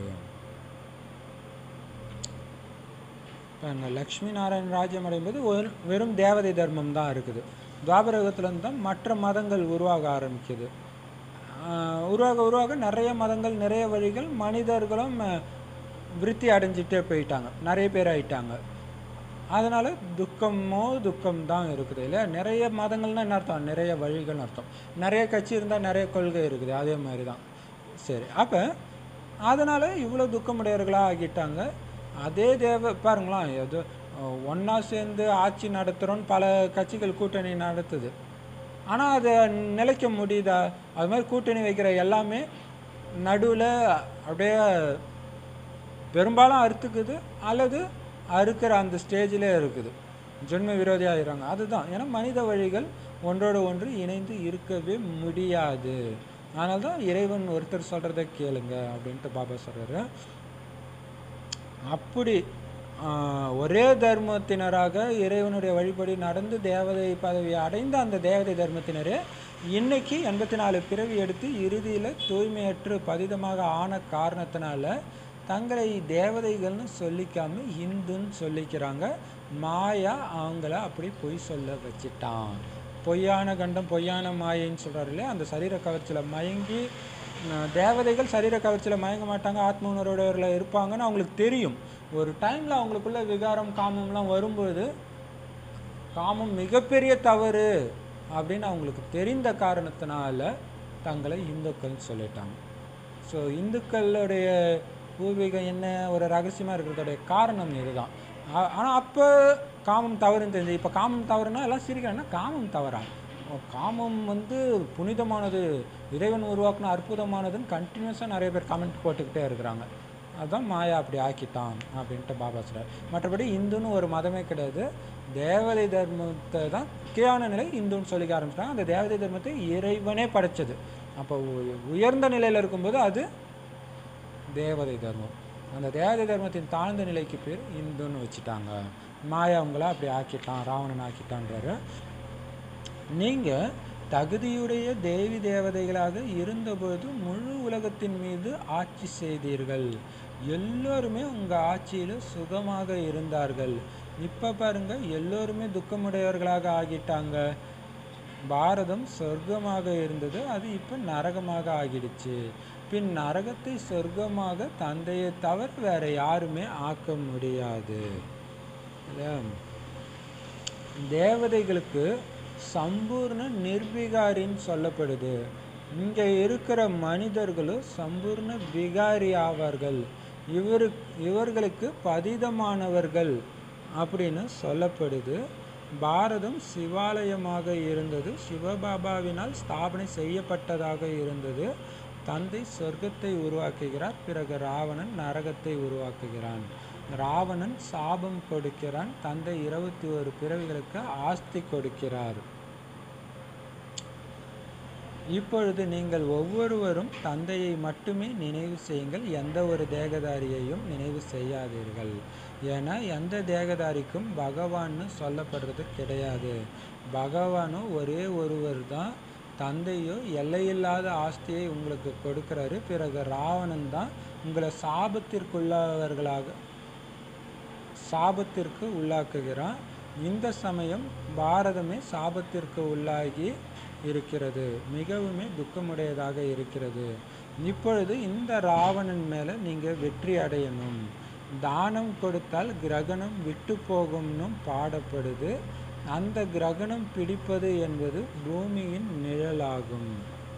பாருங்க லக்ஷ்மி நாராயண ராஜ்யம் அடையும்போது ஒரு வெறும் தேவதை தர்மம் தான் இருக்குது துவாபரகத்துலேருந்து தான் மற்ற மதங்கள் உருவாக ஆரம்பிக்குது ஆஹ் உருவாக உருவாக நிறைய மதங்கள் நிறைய வழிகள் மனிதர்களும் அஹ், விருத்தி அடைஞ்சிட்டே போயிட்டாங்க நிறைய பேர் ஆயிட்டாங்க அதனால துக்கமோ துக்கம் தான் இருக்குது இல்லையா நிறைய மதங்கள்னா என்ன அர்த்தம் நிறைய வழிகள்னு அர்த்தம் நிறைய கட்சி இருந்தால் நிறைய கொள்கை இருக்குது அதே மாதிரி தான் சரி அப்போ அதனால் இவ்வளோ துக்கமுடையவர்களாக ஆகிட்டாங்க அதே தேவ பாருங்களேன் ஏதோ ஒன்றா சேர்ந்து ஆட்சி நடத்துகிறோன்னு பல கட்சிகள் கூட்டணி நடத்துது ஆனால் அதை நிலைக்க முடியுதா அது மாதிரி கூட்டணி வைக்கிற எல்லாமே நடுவில் அப்படியே பெரும்பாலும் அறுத்துக்குது அல்லது அறுக்கிற அந்த ஸ்டேஜிலே இருக்குது ஜென்ம விரோதி ஆயிடுறாங்க அதுதான் ஏன்னா மனித வழிகள் ஒன்றோடு ஒன்று இணைந்து இருக்கவே முடியாது அதனால தான் இறைவன் ஒருத்தர் சொல்கிறத கேளுங்க அப்படின்ட்டு பாபா சொல்கிறாரு அப்படி ஆஹ், ஒரே தர்மத்தினராக இறைவனுடைய வழிபடி நடந்து தேவதை பதவியை அடைந்த அந்த தேவதை தர்மத்தினரே இன்னைக்கு எண்பத்தி நாலு பிறவி எடுத்து இறுதியில் தூய்மையற்று பதிதமாக ஆன காரணத்தினால தங்களை தேவதைகள்னு சொல்லிக்காம இந்துன்னு சொல்லிக்கிறாங்க மாயா அவங்கள அப்படி பொய் சொல்ல வச்சிட்டான் பொய்யான கண்டம் பொய்யான மாயைன்னு சொல்கிறாரு இல்லையா அந்த சரீர கவர்ச்சியில் மயங்கி அஹ், தேவதைகள் சரீர கவர்ச்சியில் மயங்க மாட்டாங்க ஆத்ம உணர்வுடையவர்களாக இருப்பாங்கன்னு அவங்களுக்கு தெரியும் ஒரு டைமில் அவங்களுக்குள்ள விகாரம் காமம்லாம் வரும்போது காமம் மிகப்பெரிய தவறு அப்படின்னு அவங்களுக்கு தெரிந்த காரணத்தினால தங்களை இந்துக்கள்னு சொல்லிட்டாங்க ஸோ இந்துக்களுடைய பூர்வீகம் என்ன ஒரு ரகசியமாக இருக்கிறதோடைய காரணம் இதுதான் ஆனால் அப்போ காமம் தவறுன்னு தெரிஞ்சு இப்போ காமம் தவறுனா எல்லாம் சிரிக்கிறாங்கன்னா காமம் தவறா ஓ, காமம் வந்து புனிதமானது இறைவன் உருவாக்குன அற்புதமானதுன்னு கண்டினியூஸாக நிறைய பேர் கமெண்ட் போட்டுக்கிட்டே இருக்கிறாங்க அதுதான் மாயா அப்படி ஆக்கிட்டான் அப்படின்ட்டு பாபா சொல்றார் மற்றபடி இந்துன்னு ஒரு மதமே கிடையாது தேவதை தர்மத்தை தான் கீழான நிலை இந்துன்னு சொல்லிக்க ஆரம்பிச்சிட்டாங்க அந்த தேவதை தர்மத்தை இறைவனே படைச்சது அப்போ உ- உயர்ந்த நிலையில் இருக்கும்போது அது தேவதை தர்மம் அந்த தேவதை தர்மத்தின் தாழ்ந்த நிலைக்கு பேர் இந்துன்னு வச்சுட்டாங்க மாயா அவங்கள அப்படி ஆக்கிட்டான் ராவணன் ஆக்கிட்டான்றாரு நீங்கள் தகுதியுடைய தேவி தேவதைகளாக இருந்தபோது முழு உலகத்தின் மீது ஆட்சி செய்தீர்கள் எல்லோருமே உங்கள் ஆட்சியில் சுகமாக இருந்தார்கள் இப்போ பாருங்க எல்லோருமே துக்கமுடையவர்களாக ஆகிட்டாங்க பாரதம் சொர்க்கமாக இருந்தது அது இப்போ நரகமாக ஆகிடுச்சு பின் நரகத்தை சொர்க்கமாக தந்தையை தவிர வேற யாருமே ஆக்க முடியாது இல்லையா? தேவதைகளுக்கு சம்பூர்ண நிர்விகாரின்னு சொல்லப்படுது இங்கே இருக்கிற மனிதர்களும் சம்பூர்ண விகாரி ஆவார்கள் இவரு இவர்களுக்கு பதிதமானவர்கள் அப்படின்னு சொல்லப்படுது பாரதம் சிவாலயமாக இருந்தது சிவபாபாவினால் ஸ்தாபனை செய்யப்பட்டதாக இருந்தது தந்தை சொர்க்கத்தை உருவாக்குகிறார் பிறகு ராவணன் நரகத்தை உருவாக்குகிறான் ராவணன் சாபம் கொடுக்கிறான் தந்தை இருபத்தி ஒரு பிறவிகளுக்கு ஆஸ்தி கொடுக்கிறார் இப்பொழுது நீங்கள் ஒவ்வொருவரும் தந்தையை மட்டுமே நினைவு செய்யுங்கள் எந்த ஒரு தேகதாரியையும் நினைவு செய்யாதீர்கள் ஏன்னா எந்த தேகதாரிக்கும் பகவான்னு சொல்லப்படுறது கிடையாது பகவானும் ஒரே ஒருவர் தான் தந்தையோ எல்லையில்லாத ஆஸ்தியை உங்களுக்கு கொடுக்கிறாரு பிறகு ராவணன் தான் உங்களை சாபத்திற்குள்ளவர்களாக சாபத்திற்கு உள்ளாக்குகிறான் இந்த சமயம் பாரதமே சாபத்திற்கு உள்ளாகி இருக்கிறது மிகவுமே துக்கமுடையதாக இருக்கிறது இப்பொழுது இந்த ராவணன் மேலே நீங்கள் வெற்றி அடையணும் தானம் கொடுத்தால் கிரகணம் விட்டு போகும்னும் பாடப்படுது அந்த கிரகணம் பிடிப்பது என்பது பூமியின் நிழலாகும்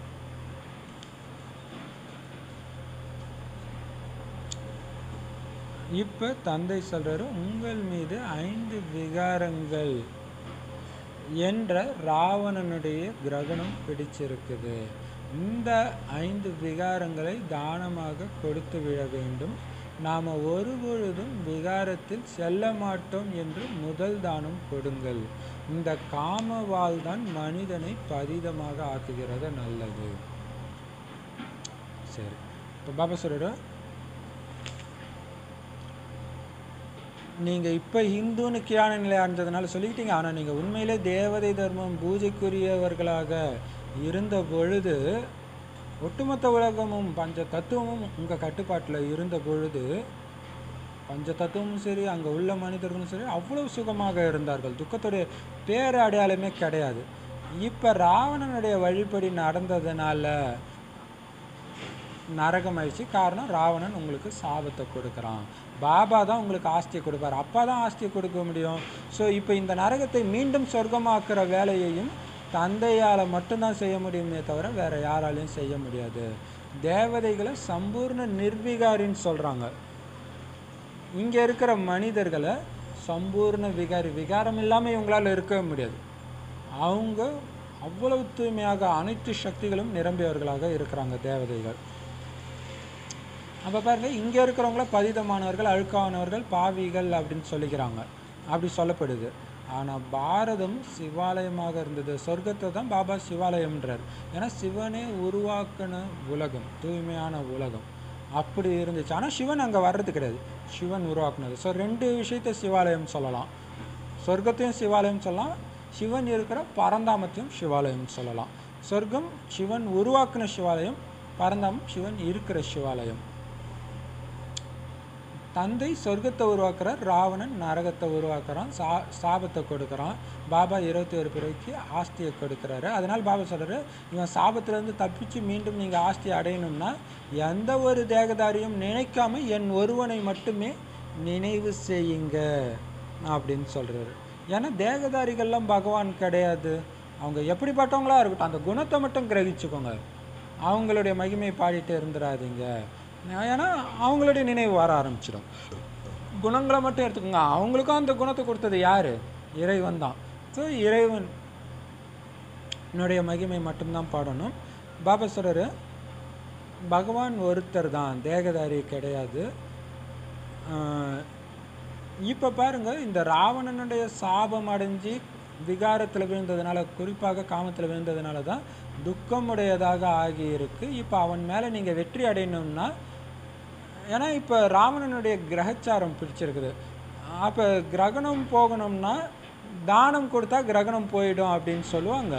இப்போ தந்தை சொல்றாரு உங்கள் மீது ஐந்து விகாரங்கள் என்ற ராவணனுடைய கிரகணம் பிடிச்சிருக்குது இந்த ஐந்து விகாரங்களை தானமாக கொடுத்து விட வேண்டும் நாம் ஒரு பொழுதும் விகாரத்தில் செல்ல மாட்டோம் என்று முதல் தானம் கொடுங்கள் இந்த காமவால் தான் மனிதனை பதிதமாக ஆக்குகிறது நல்லது சரி இப்போ பாபா சொல்லிடு நீங்கள் இப்போ ஹிந்துன்னு கியான நிலை அடைஞ்சதுனால சொல்லிக்கிட்டீங்க ஆனால் நீங்கள் உண்மையிலே தேவதை தர்மம் பூஜைக்குரியவர்களாக இருந்த பொழுது ஒட்டுமொத்த உலகமும் பஞ்ச தத்துவமும் உங்கள் கட்டுப்பாட்டில் இருந்த பொழுது பஞ்ச தத்துவமும் சரி அங்கே உள்ள மனிதர்களும் சரி அவ்வளவு சுகமாக இருந்தார்கள் துக்கத்துடைய பேர் அடையாளமே கிடையாது இப்போ ராவணனுடைய வழிப்படி நடந்ததுனால நரகம் ஆயிடுச்சு காரணம் ராவணன் உங்களுக்கு சாபத்தை கொடுக்குறான் பாபா தான் உங்களுக்கு ஆஸ்தியை கொடுப்பார் அப்பா தான் ஆஸ்தியை கொடுக்க முடியும் ஸோ இப்போ இந்த நரகத்தை மீண்டும் சொர்க்கமாக்குற வேலையையும் தந்தையால் மட்டும்தான் செய்ய முடியுமே தவிர வேற யாராலையும் செய்ய முடியாது தேவதைகளை சம்பூர்ண நிர்விகாரின்னு சொல்கிறாங்க இங்கே இருக்கிற மனிதர்களை சம்பூர்ண விகாரி விகாரம் இல்லாமல் இவங்களால இருக்கவே முடியாது அவங்க அவ்வளவு தூய்மையாக அனைத்து சக்திகளும் நிரம்பியவர்களாக இருக்கிறாங்க தேவதைகள் அப்போ பாருங்க இங்கே இருக்கிறவங்கள பதிதமானவர்கள் அழுக்கானவர்கள் பாவிகள் அப்படின்னு சொல்லிக்கிறாங்க அப்படி சொல்லப்படுது ஆனால் பாரதம் சிவாலயமாக இருந்தது சொர்க்கத்தை தான் பாபா சிவாலயம்ன்றார் ஏன்னா சிவனே உருவாக்கின உலகம் தூய்மையான உலகம் அப்படி இருந்துச்சு ஆனால் சிவன் அங்கே வர்றது கிடையாது சிவன் உருவாக்குனது ஸோ ரெண்டு விஷயத்தை சிவாலயம் சொல்லலாம் சொர்க்கத்தையும் சிவாலயம் சொல்லலாம் சிவன் இருக்கிற பரந்தாமத்தையும் சிவாலயம் சொல்லலாம் சொர்க்கம் சிவன் உருவாக்குன சிவாலயம் பரந்தாமம் சிவன் இருக்கிற சிவாலயம் தந்தை சொர்க்கத்தை உருவாக்குறார் ராவணன் நரகத்தை உருவாக்குறான் சா சாபத்தை கொடுக்குறான் பாபா இருபத்தி ஒரு பிறவிக்கு ஆஸ்தியை கொடுக்குறாரு அதனால் பாபா சொல்கிறாரு இவன் சாபத்திலேருந்து தப்பிச்சு மீண்டும் நீங்கள் ஆஸ்தி அடையணும்னா எந்த ஒரு தேகதாரியும் நினைக்காம என் ஒருவனை மட்டுமே நினைவு செய்யுங்க அப்படின்னு சொல்கிறாரு ஏன்னா தேகதாரிகள்லாம் பகவான் கிடையாது அவங்க எப்படிப்பட்டவங்களா இருக்கட்டும் அந்த குணத்தை மட்டும் கிரகிச்சுக்கோங்க அவங்களுடைய மகிமை பாடிட்டு இருந்துடாதீங்க ஏன்னா அவங்களுடைய நினைவு வர ஆரம்பிச்சிடும் குணங்களை மட்டும் எடுத்துக்கோங்க அவங்களுக்கும் அந்த குணத்தை கொடுத்தது யார் இறைவன் தான் ஸோ இறைவன் என்னுடைய மகிமை மட்டும்தான் பாடணும் பாபா சொல்கிறாரு பகவான் ஒருத்தர் தான் தேகதாரி கிடையாது இப்போ பாருங்க இந்த ராவணனுடைய சாபம் அடைஞ்சு விகாரத்தில் விழுந்ததுனால குறிப்பாக காமத்தில் விழுந்ததுனால தான் துக்கமுடையதாக ஆகியிருக்கு இப்போ அவன் மேலே நீங்கள் வெற்றி அடையணும்னா ஏன்னா இப்போ ராவணனுடைய கிரகச்சாரம் பிடிச்சிருக்குது அப்போ கிரகணம் போகணும்னா தானம் கொடுத்தா கிரகணம் போயிடும் அப்படின்னு சொல்லுவாங்க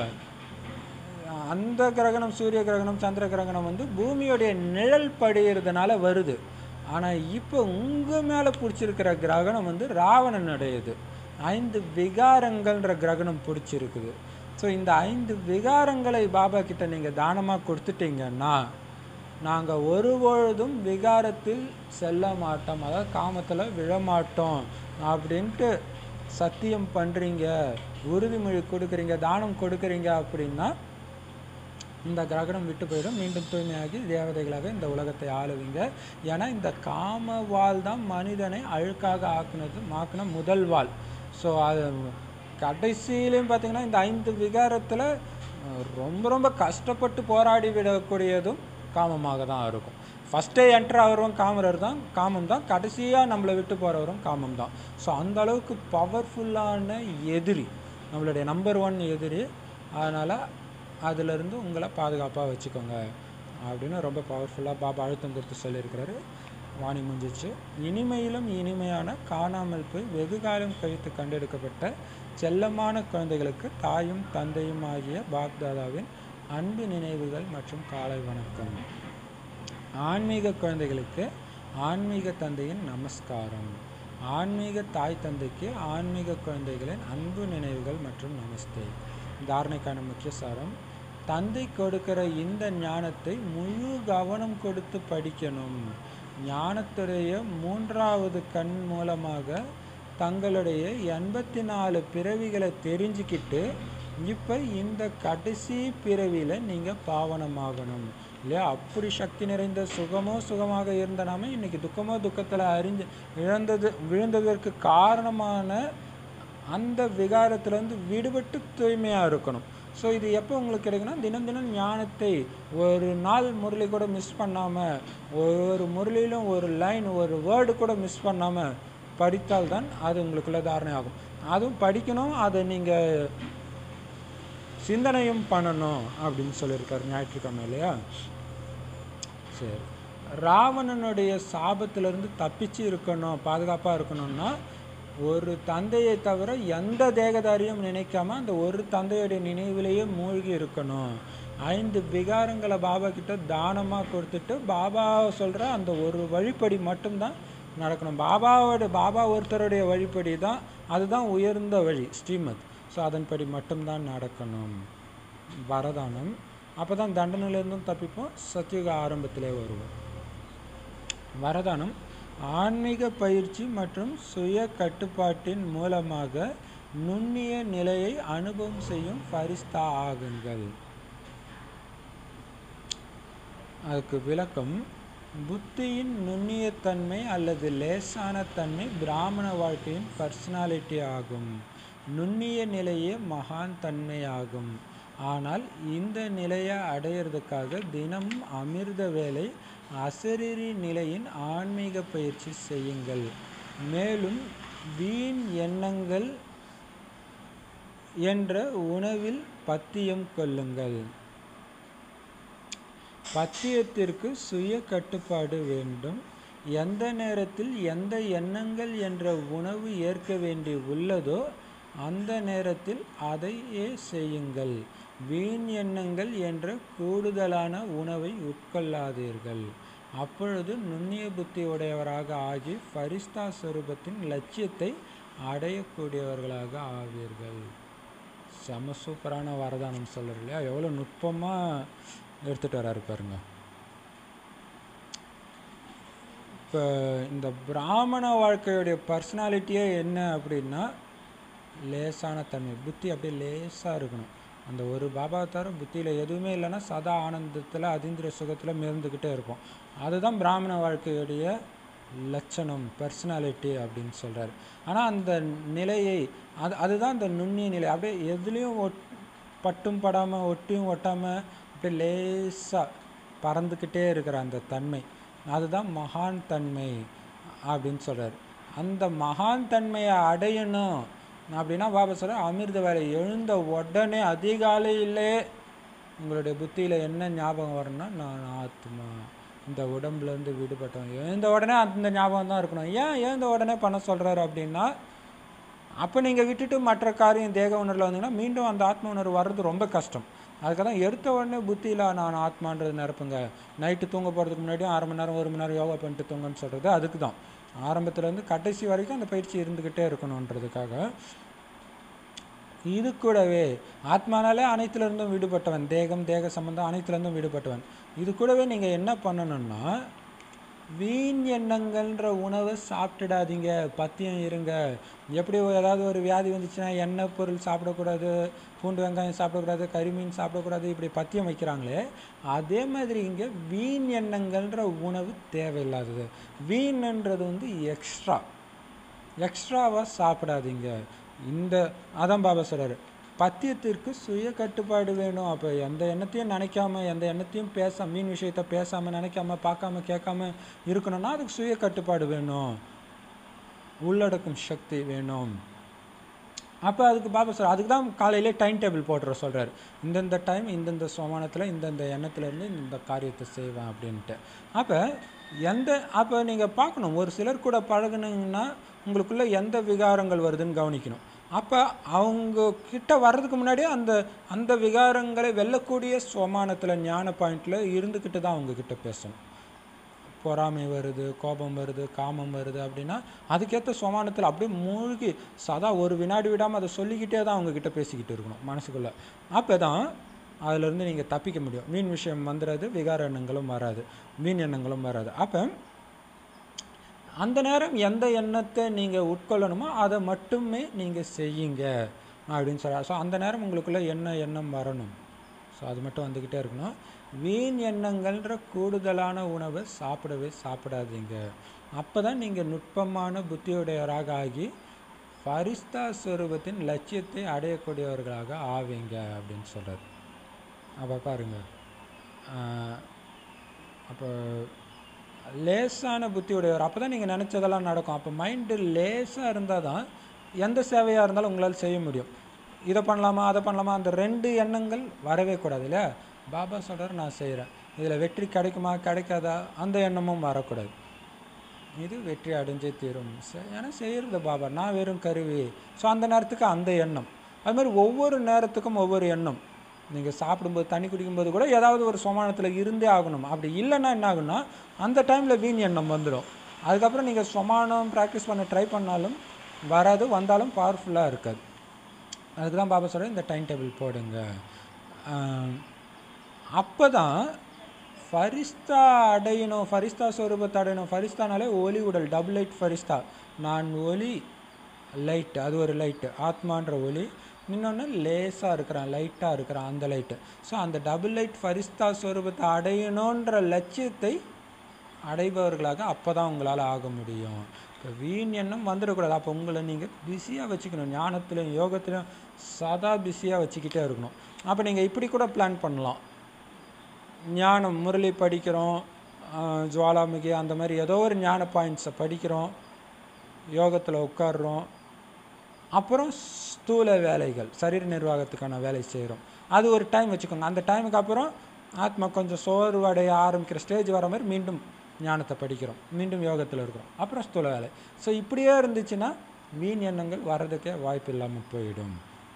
அந்த கிரகணம் சூரிய கிரகணம் சந்திர கிரகணம் வந்து பூமியோடைய நிழல் படிகிறதுனால வருது ஆனால் இப்போ உங்கள் மேலே பிடிச்சிருக்கிற கிரகணம் வந்து ராவணனுடையது ஐந்து விகாரங்கள்ன்ற கிரகணம் பிடிச்சிருக்குது ஸோ இந்த ஐந்து விகாரங்களை பாபா கிட்ட நீங்கள் தானமாக கொடுத்துட்டீங்கன்னா நாங்கள் ஒருபொழுதும் விகாரத்தில் செல்ல மாட்டோம் அதாவது காமத்தில் விழமாட்டோம் அப்படின்ட்டு சத்தியம் பண்ணுறீங்க உறுதிமொழி கொடுக்குறீங்க தானம் கொடுக்குறீங்க அப்படின்னா இந்த கிரகணம் விட்டு போயிடும் மீண்டும் தூய்மையாகி தேவதைகளாக இந்த உலகத்தை ஆளுவீங்க ஏன்னா இந்த காம வாள் தான் மனிதனை அழுக்காக ஆக்குனது ஆக்குன முதல் வாள் ஸோ அது கடைசியிலையும் பார்த்தீங்கன்னா இந்த ஐந்து விகாரத்தில் ரொம்ப ரொம்ப கஷ்டப்பட்டு போராடி விடக்கூடியதும் காமமாக தான் இருக்கும் ஃபஸ்ட்டே என்ட்ரு ஆகிறவரும் காமரர் தான் காமம் தான் கடைசியாக நம்மளை விட்டு போகிறவரும் காமம் தான் ஸோ அந்த அளவுக்கு பவர்ஃபுல்லான எதிரி நம்மளுடைய நம்பர் ஒன் எதிரி அதனால் அதிலிருந்து உங்களை பாதுகாப்பாக வச்சுக்கோங்க அப்படின்னு ரொம்ப பவர்ஃபுல்லாக பாபா அழுத்தம் கொடுத்து சொல்லியிருக்கிறாரு வாணி முடிஞ்சிச்சு இனிமையிலும் இனிமையான காணாமல் போய் வெகு காலம் கழித்து கண்டெடுக்கப்பட்ட செல்லமான குழந்தைகளுக்கு தாயும் தந்தையும் ஆகிய பாப்தாதாவின் அன்பு நினைவுகள் மற்றும் காலை வணக்கம் ஆன்மீக குழந்தைகளுக்கு ஆன்மீக தந்தையின் நமஸ்காரம் ஆன்மீக தாய் தந்தைக்கு ஆன்மீக குழந்தைகளின் அன்பு நினைவுகள் மற்றும் நமஸ்தே தாரணைக்கான முக்கிய சாரம் தந்தை கொடுக்கிற இந்த ஞானத்தை முழு கவனம் கொடுத்து படிக்கணும் ஞானத்துடைய மூன்றாவது கண் மூலமாக தங்களுடைய எண்பத்தி நாலு பிறவிகளை தெரிஞ்சுக்கிட்டு இப்போ இந்த கடைசி பிறவியில் நீங்கள் பாவனமாகணும் இல்லையா அப்படி சக்தி நிறைந்த சுகமோ சுகமாக இருந்த நாம இன்னைக்கு துக்கமோ துக்கத்தில் அறிஞ்சு இழந்தது விழுந்ததற்கு காரணமான அந்த விகாரத்திலேருந்து விடுபட்டு தூய்மையாக இருக்கணும் ஸோ இது எப்போ உங்களுக்கு கிடைக்குன்னா தினம் தினம் ஞானத்தை ஒரு நாள் முரளி கூட மிஸ் பண்ணாமல் ஒரு முரளியிலும் ஒரு லைன் ஒரு வேர்டு கூட மிஸ் பண்ணாமல் படித்தால்தான் அது உங்களுக்குள்ள தாரணை ஆகும் அதுவும் படிக்கணும் அதை நீங்கள் சிந்தனையும் பண்ணணும் அப்படின்னு சொல்லியிருக்காரு ஞாயிற்றுக்கிழமை இல்லையா சரி ராவணனுடைய சாபத்திலிருந்து தப்பிச்சு இருக்கணும் பாதுகாப்பாக இருக்கணும்னா ஒரு தந்தையை தவிர எந்த தேகதாரியும் நினைக்காம அந்த ஒரு தந்தையுடைய நினைவிலேயே மூழ்கி இருக்கணும் ஐந்து விகாரங்களை பாபா கிட்ட தானமாக கொடுத்துட்டு பாபா சொல்கிற அந்த ஒரு வழிப்படி மட்டும்தான் நடக்கணும் பாபாவோட பாபா ஒருத்தருடைய வழிப்படி தான் அதுதான் உயர்ந்த வழி ஸ்ரீமத் ஸோ அதன்படி மட்டும்தான் நடக்கணும் வரதானம் அப்போ தான் தண்டனையிலேருந்தும் தப்பிப்போம் சத்தியுக ஆரம்பத்திலே வருவோம் வரதானம் ஆன்மீக பயிற்சி மற்றும் சுய கட்டுப்பாட்டின் மூலமாக நுண்ணிய நிலையை அனுபவம் செய்யும் ஃபரிஸ்தா ஆகுங்கள் அதுக்கு விளக்கம் புத்தியின் நுண்ணியத்தன்மை அல்லது லேசான தன்மை பிராமண வாழ்க்கையின் பர்சனாலிட்டி ஆகும் நுண்ணிய நிலையே மகான் தன்மை ஆகும் ஆனால் இந்த நிலையை அடையிறதுக்காக தினமும் அமிர்த வேலை அசரீரி நிலையின் ஆன்மீக பயிற்சி செய்யுங்கள் மேலும் வீண் எண்ணங்கள் என்ற உணவில் பத்தியம் கொள்ளுங்கள் பத்தியத்திற்கு சுய கட்டுப்பாடு வேண்டும் எந்த நேரத்தில் எந்த எண்ணங்கள் என்ற உணவு ஏற்க வேண்டி உள்ளதோ அந்த நேரத்தில் அதையே செய்யுங்கள் வீண் எண்ணங்கள் என்ற கூடுதலான உணவை உட்கொள்ளாதீர்கள் அப்பொழுது நுண்ணிய புத்தி உடையவராக ஆகி ஃபரிஸ்தா ஸ்வரூபத்தின் லட்சியத்தை அடையக்கூடியவர்களாக ஆவீர்கள் செம சூப்பரான வரதானம் சொல்கிறார் இல்லையா எவ்வளோ நுட்பமாக எடுத்துகிட்டு வராரு பாருங்க இப்போ இந்த பிராமண வாழ்க்கையுடைய பர்சனாலிட்டியே என்ன அப்படின்னா லேசான தன்மை புத்தி அப்படியே லேசாக இருக்கணும் அந்த ஒரு பாபா தவிர புத்தியில் எதுவுமே இல்லைன்னா சதா ஆனந்தத்தில் அதீந்திர சுகத்தில் மிதந்துக்கிட்டே இருப்போம் அதுதான் பிராமண வாழ்க்கையுடைய லட்சணம் பர்சனாலிட்டி அப்படின்னு சொல்கிறார் ஆனால் அந்த நிலையை அது அதுதான் அந்த நுண்ணிய நிலை அப்படியே எதுலேயும் ஒட் பட்டும் படாமல் ஒட்டியும் ஒட்டாமல் அப்படியே லேசாக பறந்துக்கிட்டே இருக்கிற அந்த தன்மை அதுதான் மகான் தன்மை அப்படின்னு சொல்கிறார் அந்த மகான் தன்மையை அடையணும் அப்படின்னா பாபா சொல்கிறார் அமிர்த வேலை எழுந்த உடனே அதிகாலையிலே உங்களுடைய புத்தியில் என்ன ஞாபகம் வரும்னா நான் ஆத்மா இந்த உடம்புலேருந்து விடுபட்டவன் எழுந்த உடனே அந்த ஞாபகம் தான் இருக்கணும் ஏன் எழுந்த உடனே பண்ண சொல்கிறாரு அப்படின்னா அப்போ நீங்கள் விட்டுட்டு மற்ற காரியம் தேக உணர்வில் வந்தீங்கன்னா மீண்டும் அந்த ஆத்ம உணர்வு வர்றது ரொம்ப கஷ்டம் அதுக்காக தான் எடுத்த உடனே புத்தியில் நான் ஆத்மான்றது நிரப்புங்க நைட்டு தூங்க போகிறதுக்கு முன்னாடியும் அரை மணி நேரம் ஒரு மணி நேரம் யோகா பண்ணிட்டு தூங்கன்னு சொல்கிறது அதுக்கு தான் ஆரம்பத்துலேருந்து கடைசி வரைக்கும் அந்த பயிற்சி இருந்துக்கிட்டே இருக்கணுன்றதுக்காக இது கூடவே ஆத்மானாலே அனைத்துலேருந்தும் விடுபட்டவன் தேகம் தேக சம்பந்தம் அனைத்துலேருந்தும் விடுபட்டவன் இது கூடவே நீங்கள் என்ன பண்ணணும்னா வீண் எண்ணங்கள்ன்ற உணவை சாப்பிட்டுடாதீங்க பத்தியம் இருங்க எப்படி ஏதாவது ஒரு வியாதி வந்துச்சுன்னா எண்ணெய் பொருள் சாப்பிடக்கூடாது பூண்டு வெங்காயம் சாப்பிடக்கூடாது கறிமீன் சாப்பிடக்கூடாது இப்படி பத்தியம் வைக்கிறாங்களே அதே மாதிரி இங்கே வீண் எண்ணங்கள்ன்ற உணவு தேவையில்லாதது வீண்ன்றது வந்து எக்ஸ்ட்ரா எக்ஸ்ட்ராவாக சாப்பிடாதீங்க இந்த அதான் பாபா சொல்கிறாரு பத்தியத்திற்கு சுய கட்டுப்பாடு வேணும் அப்போ எந்த எண்ணத்தையும் நினைக்காம எந்த எண்ணத்தையும் பேச மீன் விஷயத்த பேசாமல் நினைக்காம பார்க்காம கேட்காம இருக்கணும்னா அதுக்கு சுய கட்டுப்பாடு வேணும் உள்ளடக்கும் சக்தி வேணும் அப்போ அதுக்கு பாபா சார் அதுக்கு தான் காலையிலே டைம் டேபிள் போட்டுற சொல்கிறார் இந்தந்த டைம் இந்தந்த சோமானத்தில் இந்தந்த எண்ணத்துலேருந்து இந்த காரியத்தை செய்வேன் அப்படின்ட்டு அப்போ எந்த அப்போ நீங்கள் பார்க்கணும் ஒரு சிலர் கூட பழகுனீங்கன்னா உங்களுக்குள்ளே எந்த விகாரங்கள் வருதுன்னு கவனிக்கணும் அப்போ அவங்க கிட்ட வர்றதுக்கு முன்னாடியே அந்த அந்த விகாரங்களை வெல்லக்கூடிய சோமானத்தில் ஞான பாயிண்டில் இருந்துக்கிட்டு தான் அவங்க கிட்ட பேசணும் பொறாமை வருது கோபம் வருது காமம் வருது அப்படின்னா அதுக்கேற்ற சோமானத்தில் அப்படியே மூழ்கி சதா ஒரு வினாடி விடாமல் அதை சொல்லிக்கிட்டே தான் அவங்க கிட்ட பேசிக்கிட்டு இருக்கணும் மனசுக்குள்ளே அப்போ தான் அதிலிருந்து நீங்கள் தப்பிக்க முடியும் மீன் விஷயம் வந்துடாது விகார எண்ணங்களும் வராது மீன் எண்ணங்களும் வராது அப்போ அந்த நேரம் எந்த எண்ணத்தை நீங்கள் உட்கொள்ளணுமோ அதை மட்டுமே நீங்கள் செய்யுங்க அப்படின்னு சொல்கிறார் ஸோ அந்த நேரம் உங்களுக்குள்ள என்ன எண்ணம் வரணும் ஸோ அது மட்டும் வந்துக்கிட்டே இருக்கணும் வீண் எண்ணங்கள்ன்ற கூடுதலான உணவை சாப்பிடவே சாப்பிடாதீங்க அப்போ தான் நீங்கள் நுட்பமான புத்தியுடையவராக ஆகி ஃபரிஸ்தா ஸ்வரூபத்தின் லட்சியத்தை அடையக்கூடியவர்களாக ஆவீங்க அப்படின்னு சொல்கிறார் அப்போ பாருங்க அப்போ லேசான புத்தியுடையவர் அப்போ தான் நீங்கள் நினச்சதெல்லாம் நடக்கும் அப்போ மைண்டு லேசாக இருந்தால் தான் எந்த சேவையாக இருந்தாலும் உங்களால் செய்ய முடியும் இதை பண்ணலாமா அதை பண்ணலாமா அந்த ரெண்டு எண்ணங்கள் வரவே கூடாது இல்லையா பாபா சொல்கிறார் நான் செய்கிறேன் இதில் வெற்றி கிடைக்குமா கிடைக்காதா அந்த எண்ணமும் வரக்கூடாது இது வெற்றி அடைஞ்சே தீரும் ச- ஏன்னா செய்கிறது பாபா நான் வெறும் கருவி ஸோ அந்த நேரத்துக்கு அந்த எண்ணம் அது மாதிரி ஒவ்வொரு நேரத்துக்கும் ஒவ்வொரு எண்ணம் நீங்கள் சாப்பிடும்போது தண்ணி குடிக்கும்போது கூட ஏதாவது ஒரு சமானத்தில் இருந்தே ஆகணும் அப்படி இல்லைன்னா என்ன ஆகும்னா அந்த டைமில் வீண் எண்ணம் வந்துடும் அதுக்கப்புறம் நீங்கள் சமானம் ப்ராக்டிஸ் பண்ண ட்ரை பண்ணாலும் வராது வந்தாலும் பவர்ஃபுல்லாக இருக்காது அதுக்கு தான் பாபா சொல்கிறேன் இந்த டைம் டேபிள் போடுங்க அப்போ தான் ஃபரிஸ்தா அடையணும் ஃபரிஸ்தா ஸ்வரூபத்தை அடையணும் ஃபரிஸ்தானாலே ஒலி உடல் டபுள் லைட் ஃபரிஸ்தா நான் ஒலி லைட் அது ஒரு லைட்டு ஆத்மான்ற ஒலி இன்னொன்று லேசாக இருக்கிறான் லைட்டாக இருக்கிறான் அந்த லைட்டு ஸோ அந்த டபுள் லைட் ஃபரிஸ்தா ஸ்வரூபத்தை அடையணுன்ற லட்சியத்தை அடைபவர்களாக அப்போ தான் உங்களால் ஆக முடியும் இப்போ வீண் எண்ணம் வந்துடக்கூடாது அப்போ உங்களை நீங்கள் பிஸியாக வச்சுக்கணும் ஞானத்திலும் யோகத்திலும் சதா பிஸியாக வச்சுக்கிட்டே இருக்கணும் அப்போ நீங்கள் இப்படி கூட பிளான் பண்ணலாம் ஞானம் முரளி படிக்கிறோம் ஆஹ் ஜுவாலாமுகி அந்த மாதிரி ஏதோ ஒரு ஞான பாயிண்ட்ஸை படிக்கிறோம் யோகத்தில் உட்கார்றோம் அப்புறம் ஸ்தூல வேலைகள் சரீர நிர்வாகத்துக்கான வேலை செய்கிறோம் அது ஒரு டைம் வச்சுக்கோங்க அந்த டைமுக்கு அப்புறம் ஆத்மா கொஞ்சம் சோர்வடைய ஆரம்பிக்கிற ஸ்டேஜ் வர மாதிரி மீண்டும் ஞானத்தை படிக்கிறோம் மீண்டும் யோகத்தில் இருக்கிறோம் அப்புறம் ஸ்தூல வேலை ஸோ இப்படியே இருந்துச்சுன்னா வீண் எண்ணங்கள் வர்றதுக்கே வாய்ப்பு இல்லாமல் போயிடும்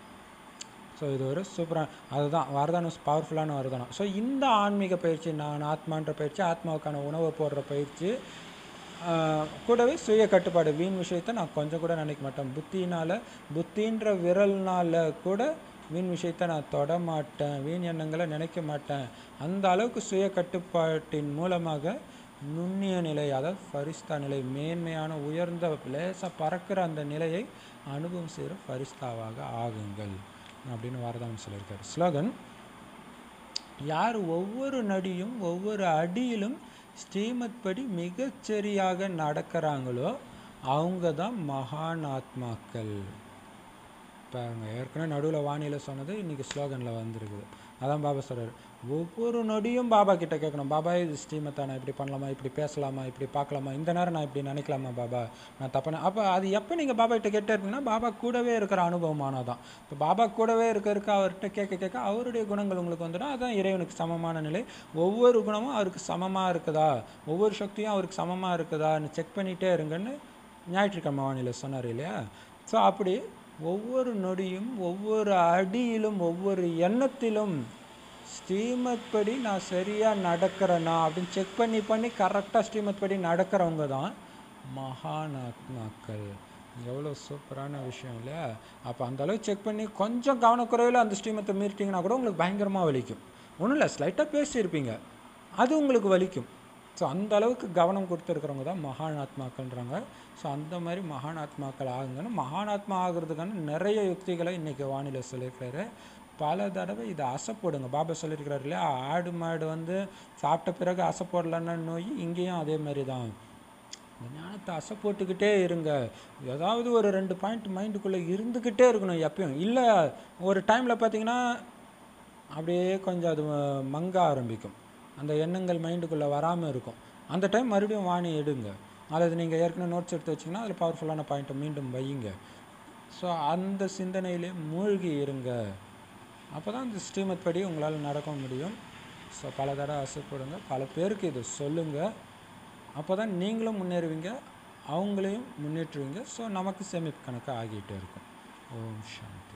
ஸோ இது ஒரு சூப்பரான அதுதான் வரதானம் பவர்ஃபுல்லான வரதானம் ஸோ இந்த ஆன்மீக பயிற்சி நான் ஆத்மான்ற பயிற்சி ஆத்மாவுக்கான உணவை போடுற பயிற்சி ஆஹ், கூடவே சுய கட்டுப்பாடு வீண் விஷயத்தை நான் கொஞ்சம் கூட நினைக்க மாட்டேன் புத்தினால் புத்தின்ற விரல்னால கூட வீண் விஷயத்தை நான் தொட மாட்டேன் வீண் எண்ணங்களை நினைக்க மாட்டேன் அந்த அளவுக்கு சுய கட்டுப்பாட்டின் மூலமாக நுண்ணிய நிலை அதாவது ஃபரிஸ்தா நிலை மேன்மையான உயர்ந்த லேசாக பறக்கிற அந்த நிலையை அனுபவம் செய்கிற ஃபரிஸ்தாவாக ஆகுங்கள் அப்படின்னு வரதான்னு சொல்லியிருக்காரு ஸ்லோகன் யார் ஒவ்வொரு நடியும் ஒவ்வொரு அடியிலும் ஸ்ரீமத் படி மிகச்சரியாக நடக்கிறாங்களோ அவங்க தான் மகான் ஆத்மாக்கள் பாருங்க ஏற்கனவே நடுவில் வானியில் சொன்னது இன்னைக்கு ஸ்லோகனில் வந்திருக்குது அதான் பாபா சொல்றாரு ஒவ்வொரு நொடியும் பாபா கிட்ட கேட்கணும் பாபா இது ஸ்ரீமத்தை நான் இப்படி பண்ணலாமா இப்படி பேசலாமா இப்படி பார்க்கலாமா இந்த நேரம் நான் இப்படி நினைக்கலாமா பாபா நான் தப்பான அப்போ அது எப்போ நீங்கள் பாபா கிட்ட கேட்டே இருப்பீங்கன்னா பாபா கூடவே இருக்கிற அனுபவமானதான் இப்போ பாபா கூடவே இருக்க இருக்க அவர்கிட்ட கேட்க கேட்க அவருடைய குணங்கள் உங்களுக்கு வந்துடும் அதான் இறைவனுக்கு சமமான நிலை ஒவ்வொரு குணமும் அவருக்கு சமமாக இருக்குதா ஒவ்வொரு சக்தியும் அவருக்கு சமமாக இருக்குதான்னு செக் பண்ணிகிட்டே இருங்கன்னு ஞாயிற்றுக்கிழமை வானிலை சொன்னார் இல்லையா ஸோ அப்படி ஒவ்வொரு நொடியும் ஒவ்வொரு அடியிலும் ஒவ்வொரு எண்ணத்திலும் ஸ்ரீமத் படி நான் சரியாக நடக்கிறேனா அப்படின்னு செக் பண்ணி பண்ணி கரெக்டாக ஸ்ரீமத் படி நடக்கிறவங்க தான் மகான் ஆத்மாக்கள் எவ்வளோ சூப்பரான விஷயம் இல்லையா அப்போ அந்த அளவு செக் பண்ணி கொஞ்சம் கவனக்குறைவில் அந்த ஸ்ரீமத்தை மீறிட்டிங்கன்னா கூட உங்களுக்கு பயங்கரமாக வலிக்கும் ஒன்றும் இல்லை ஸ்லைட்டாக பேசியிருப்பீங்க அது உங்களுக்கு வலிக்கும் ஸோ அந்த அளவுக்கு கவனம் கொடுத்துருக்குறவங்க தான் மகான் ஆத்மாக்கள்ன்றாங்க ஸோ அந்த மாதிரி மகான் ஆத்மாக்கள் ஆகுங்கன்னு மகான் ஆத்மா ஆகுறதுக்கான நிறைய யுக்திகளை இன்றைக்கி வானிலை சொல்லியிருக்காரு பல தடவை இதை அசைப்போடுங்க பாபா சொல்லியிருக்கிறாரு இல்லையா ஆடு மாடு வந்து சாப்பிட்ட பிறகு அசைப்போடலன்னா நோய் இங்கேயும் அதே மாதிரி தான் இந்த ஞானத்தை அசை போட்டுக்கிட்டே இருங்க ஏதாவது ஒரு ரெண்டு பாயிண்ட் மைண்டுக்குள்ளே இருந்துக்கிட்டே இருக்கணும் எப்பயும் இல்லை ஒரு டைமில் பார்த்தீங்கன்னா அப்படியே கொஞ்சம் அது அஹ், மங்க ஆரம்பிக்கும் அந்த எண்ணங்கள் மைண்டுக்குள்ளே வராமல் இருக்கும் அந்த டைம் மறுபடியும் வாணி எடுங்க அல்லது நீங்கள் ஏற்கனவே நோட்ஸ் எடுத்து வச்சிங்கன்னா அதில் பவர்ஃபுல்லான பாயிண்ட்டை மீண்டும் வையுங்க ஸோ அந்த சிந்தனையிலே மூழ்கி இருங்க அப்போ தான் இந்த ஸ்ரீமத் படி உங்களால் நடக்க முடியும் ஸோ பல தடவை ஆசைப்படுங்க பல பேருக்கு இது சொல்லுங்கள் அப்போ தான் நீங்களும் முன்னேறுவீங்க அவங்களையும் முன்னேற்றுவீங்க ஸோ நமக்கு சேமிப்பு கணக்கு ஆகிட்டே இருக்கும் ஓம் சாந்தி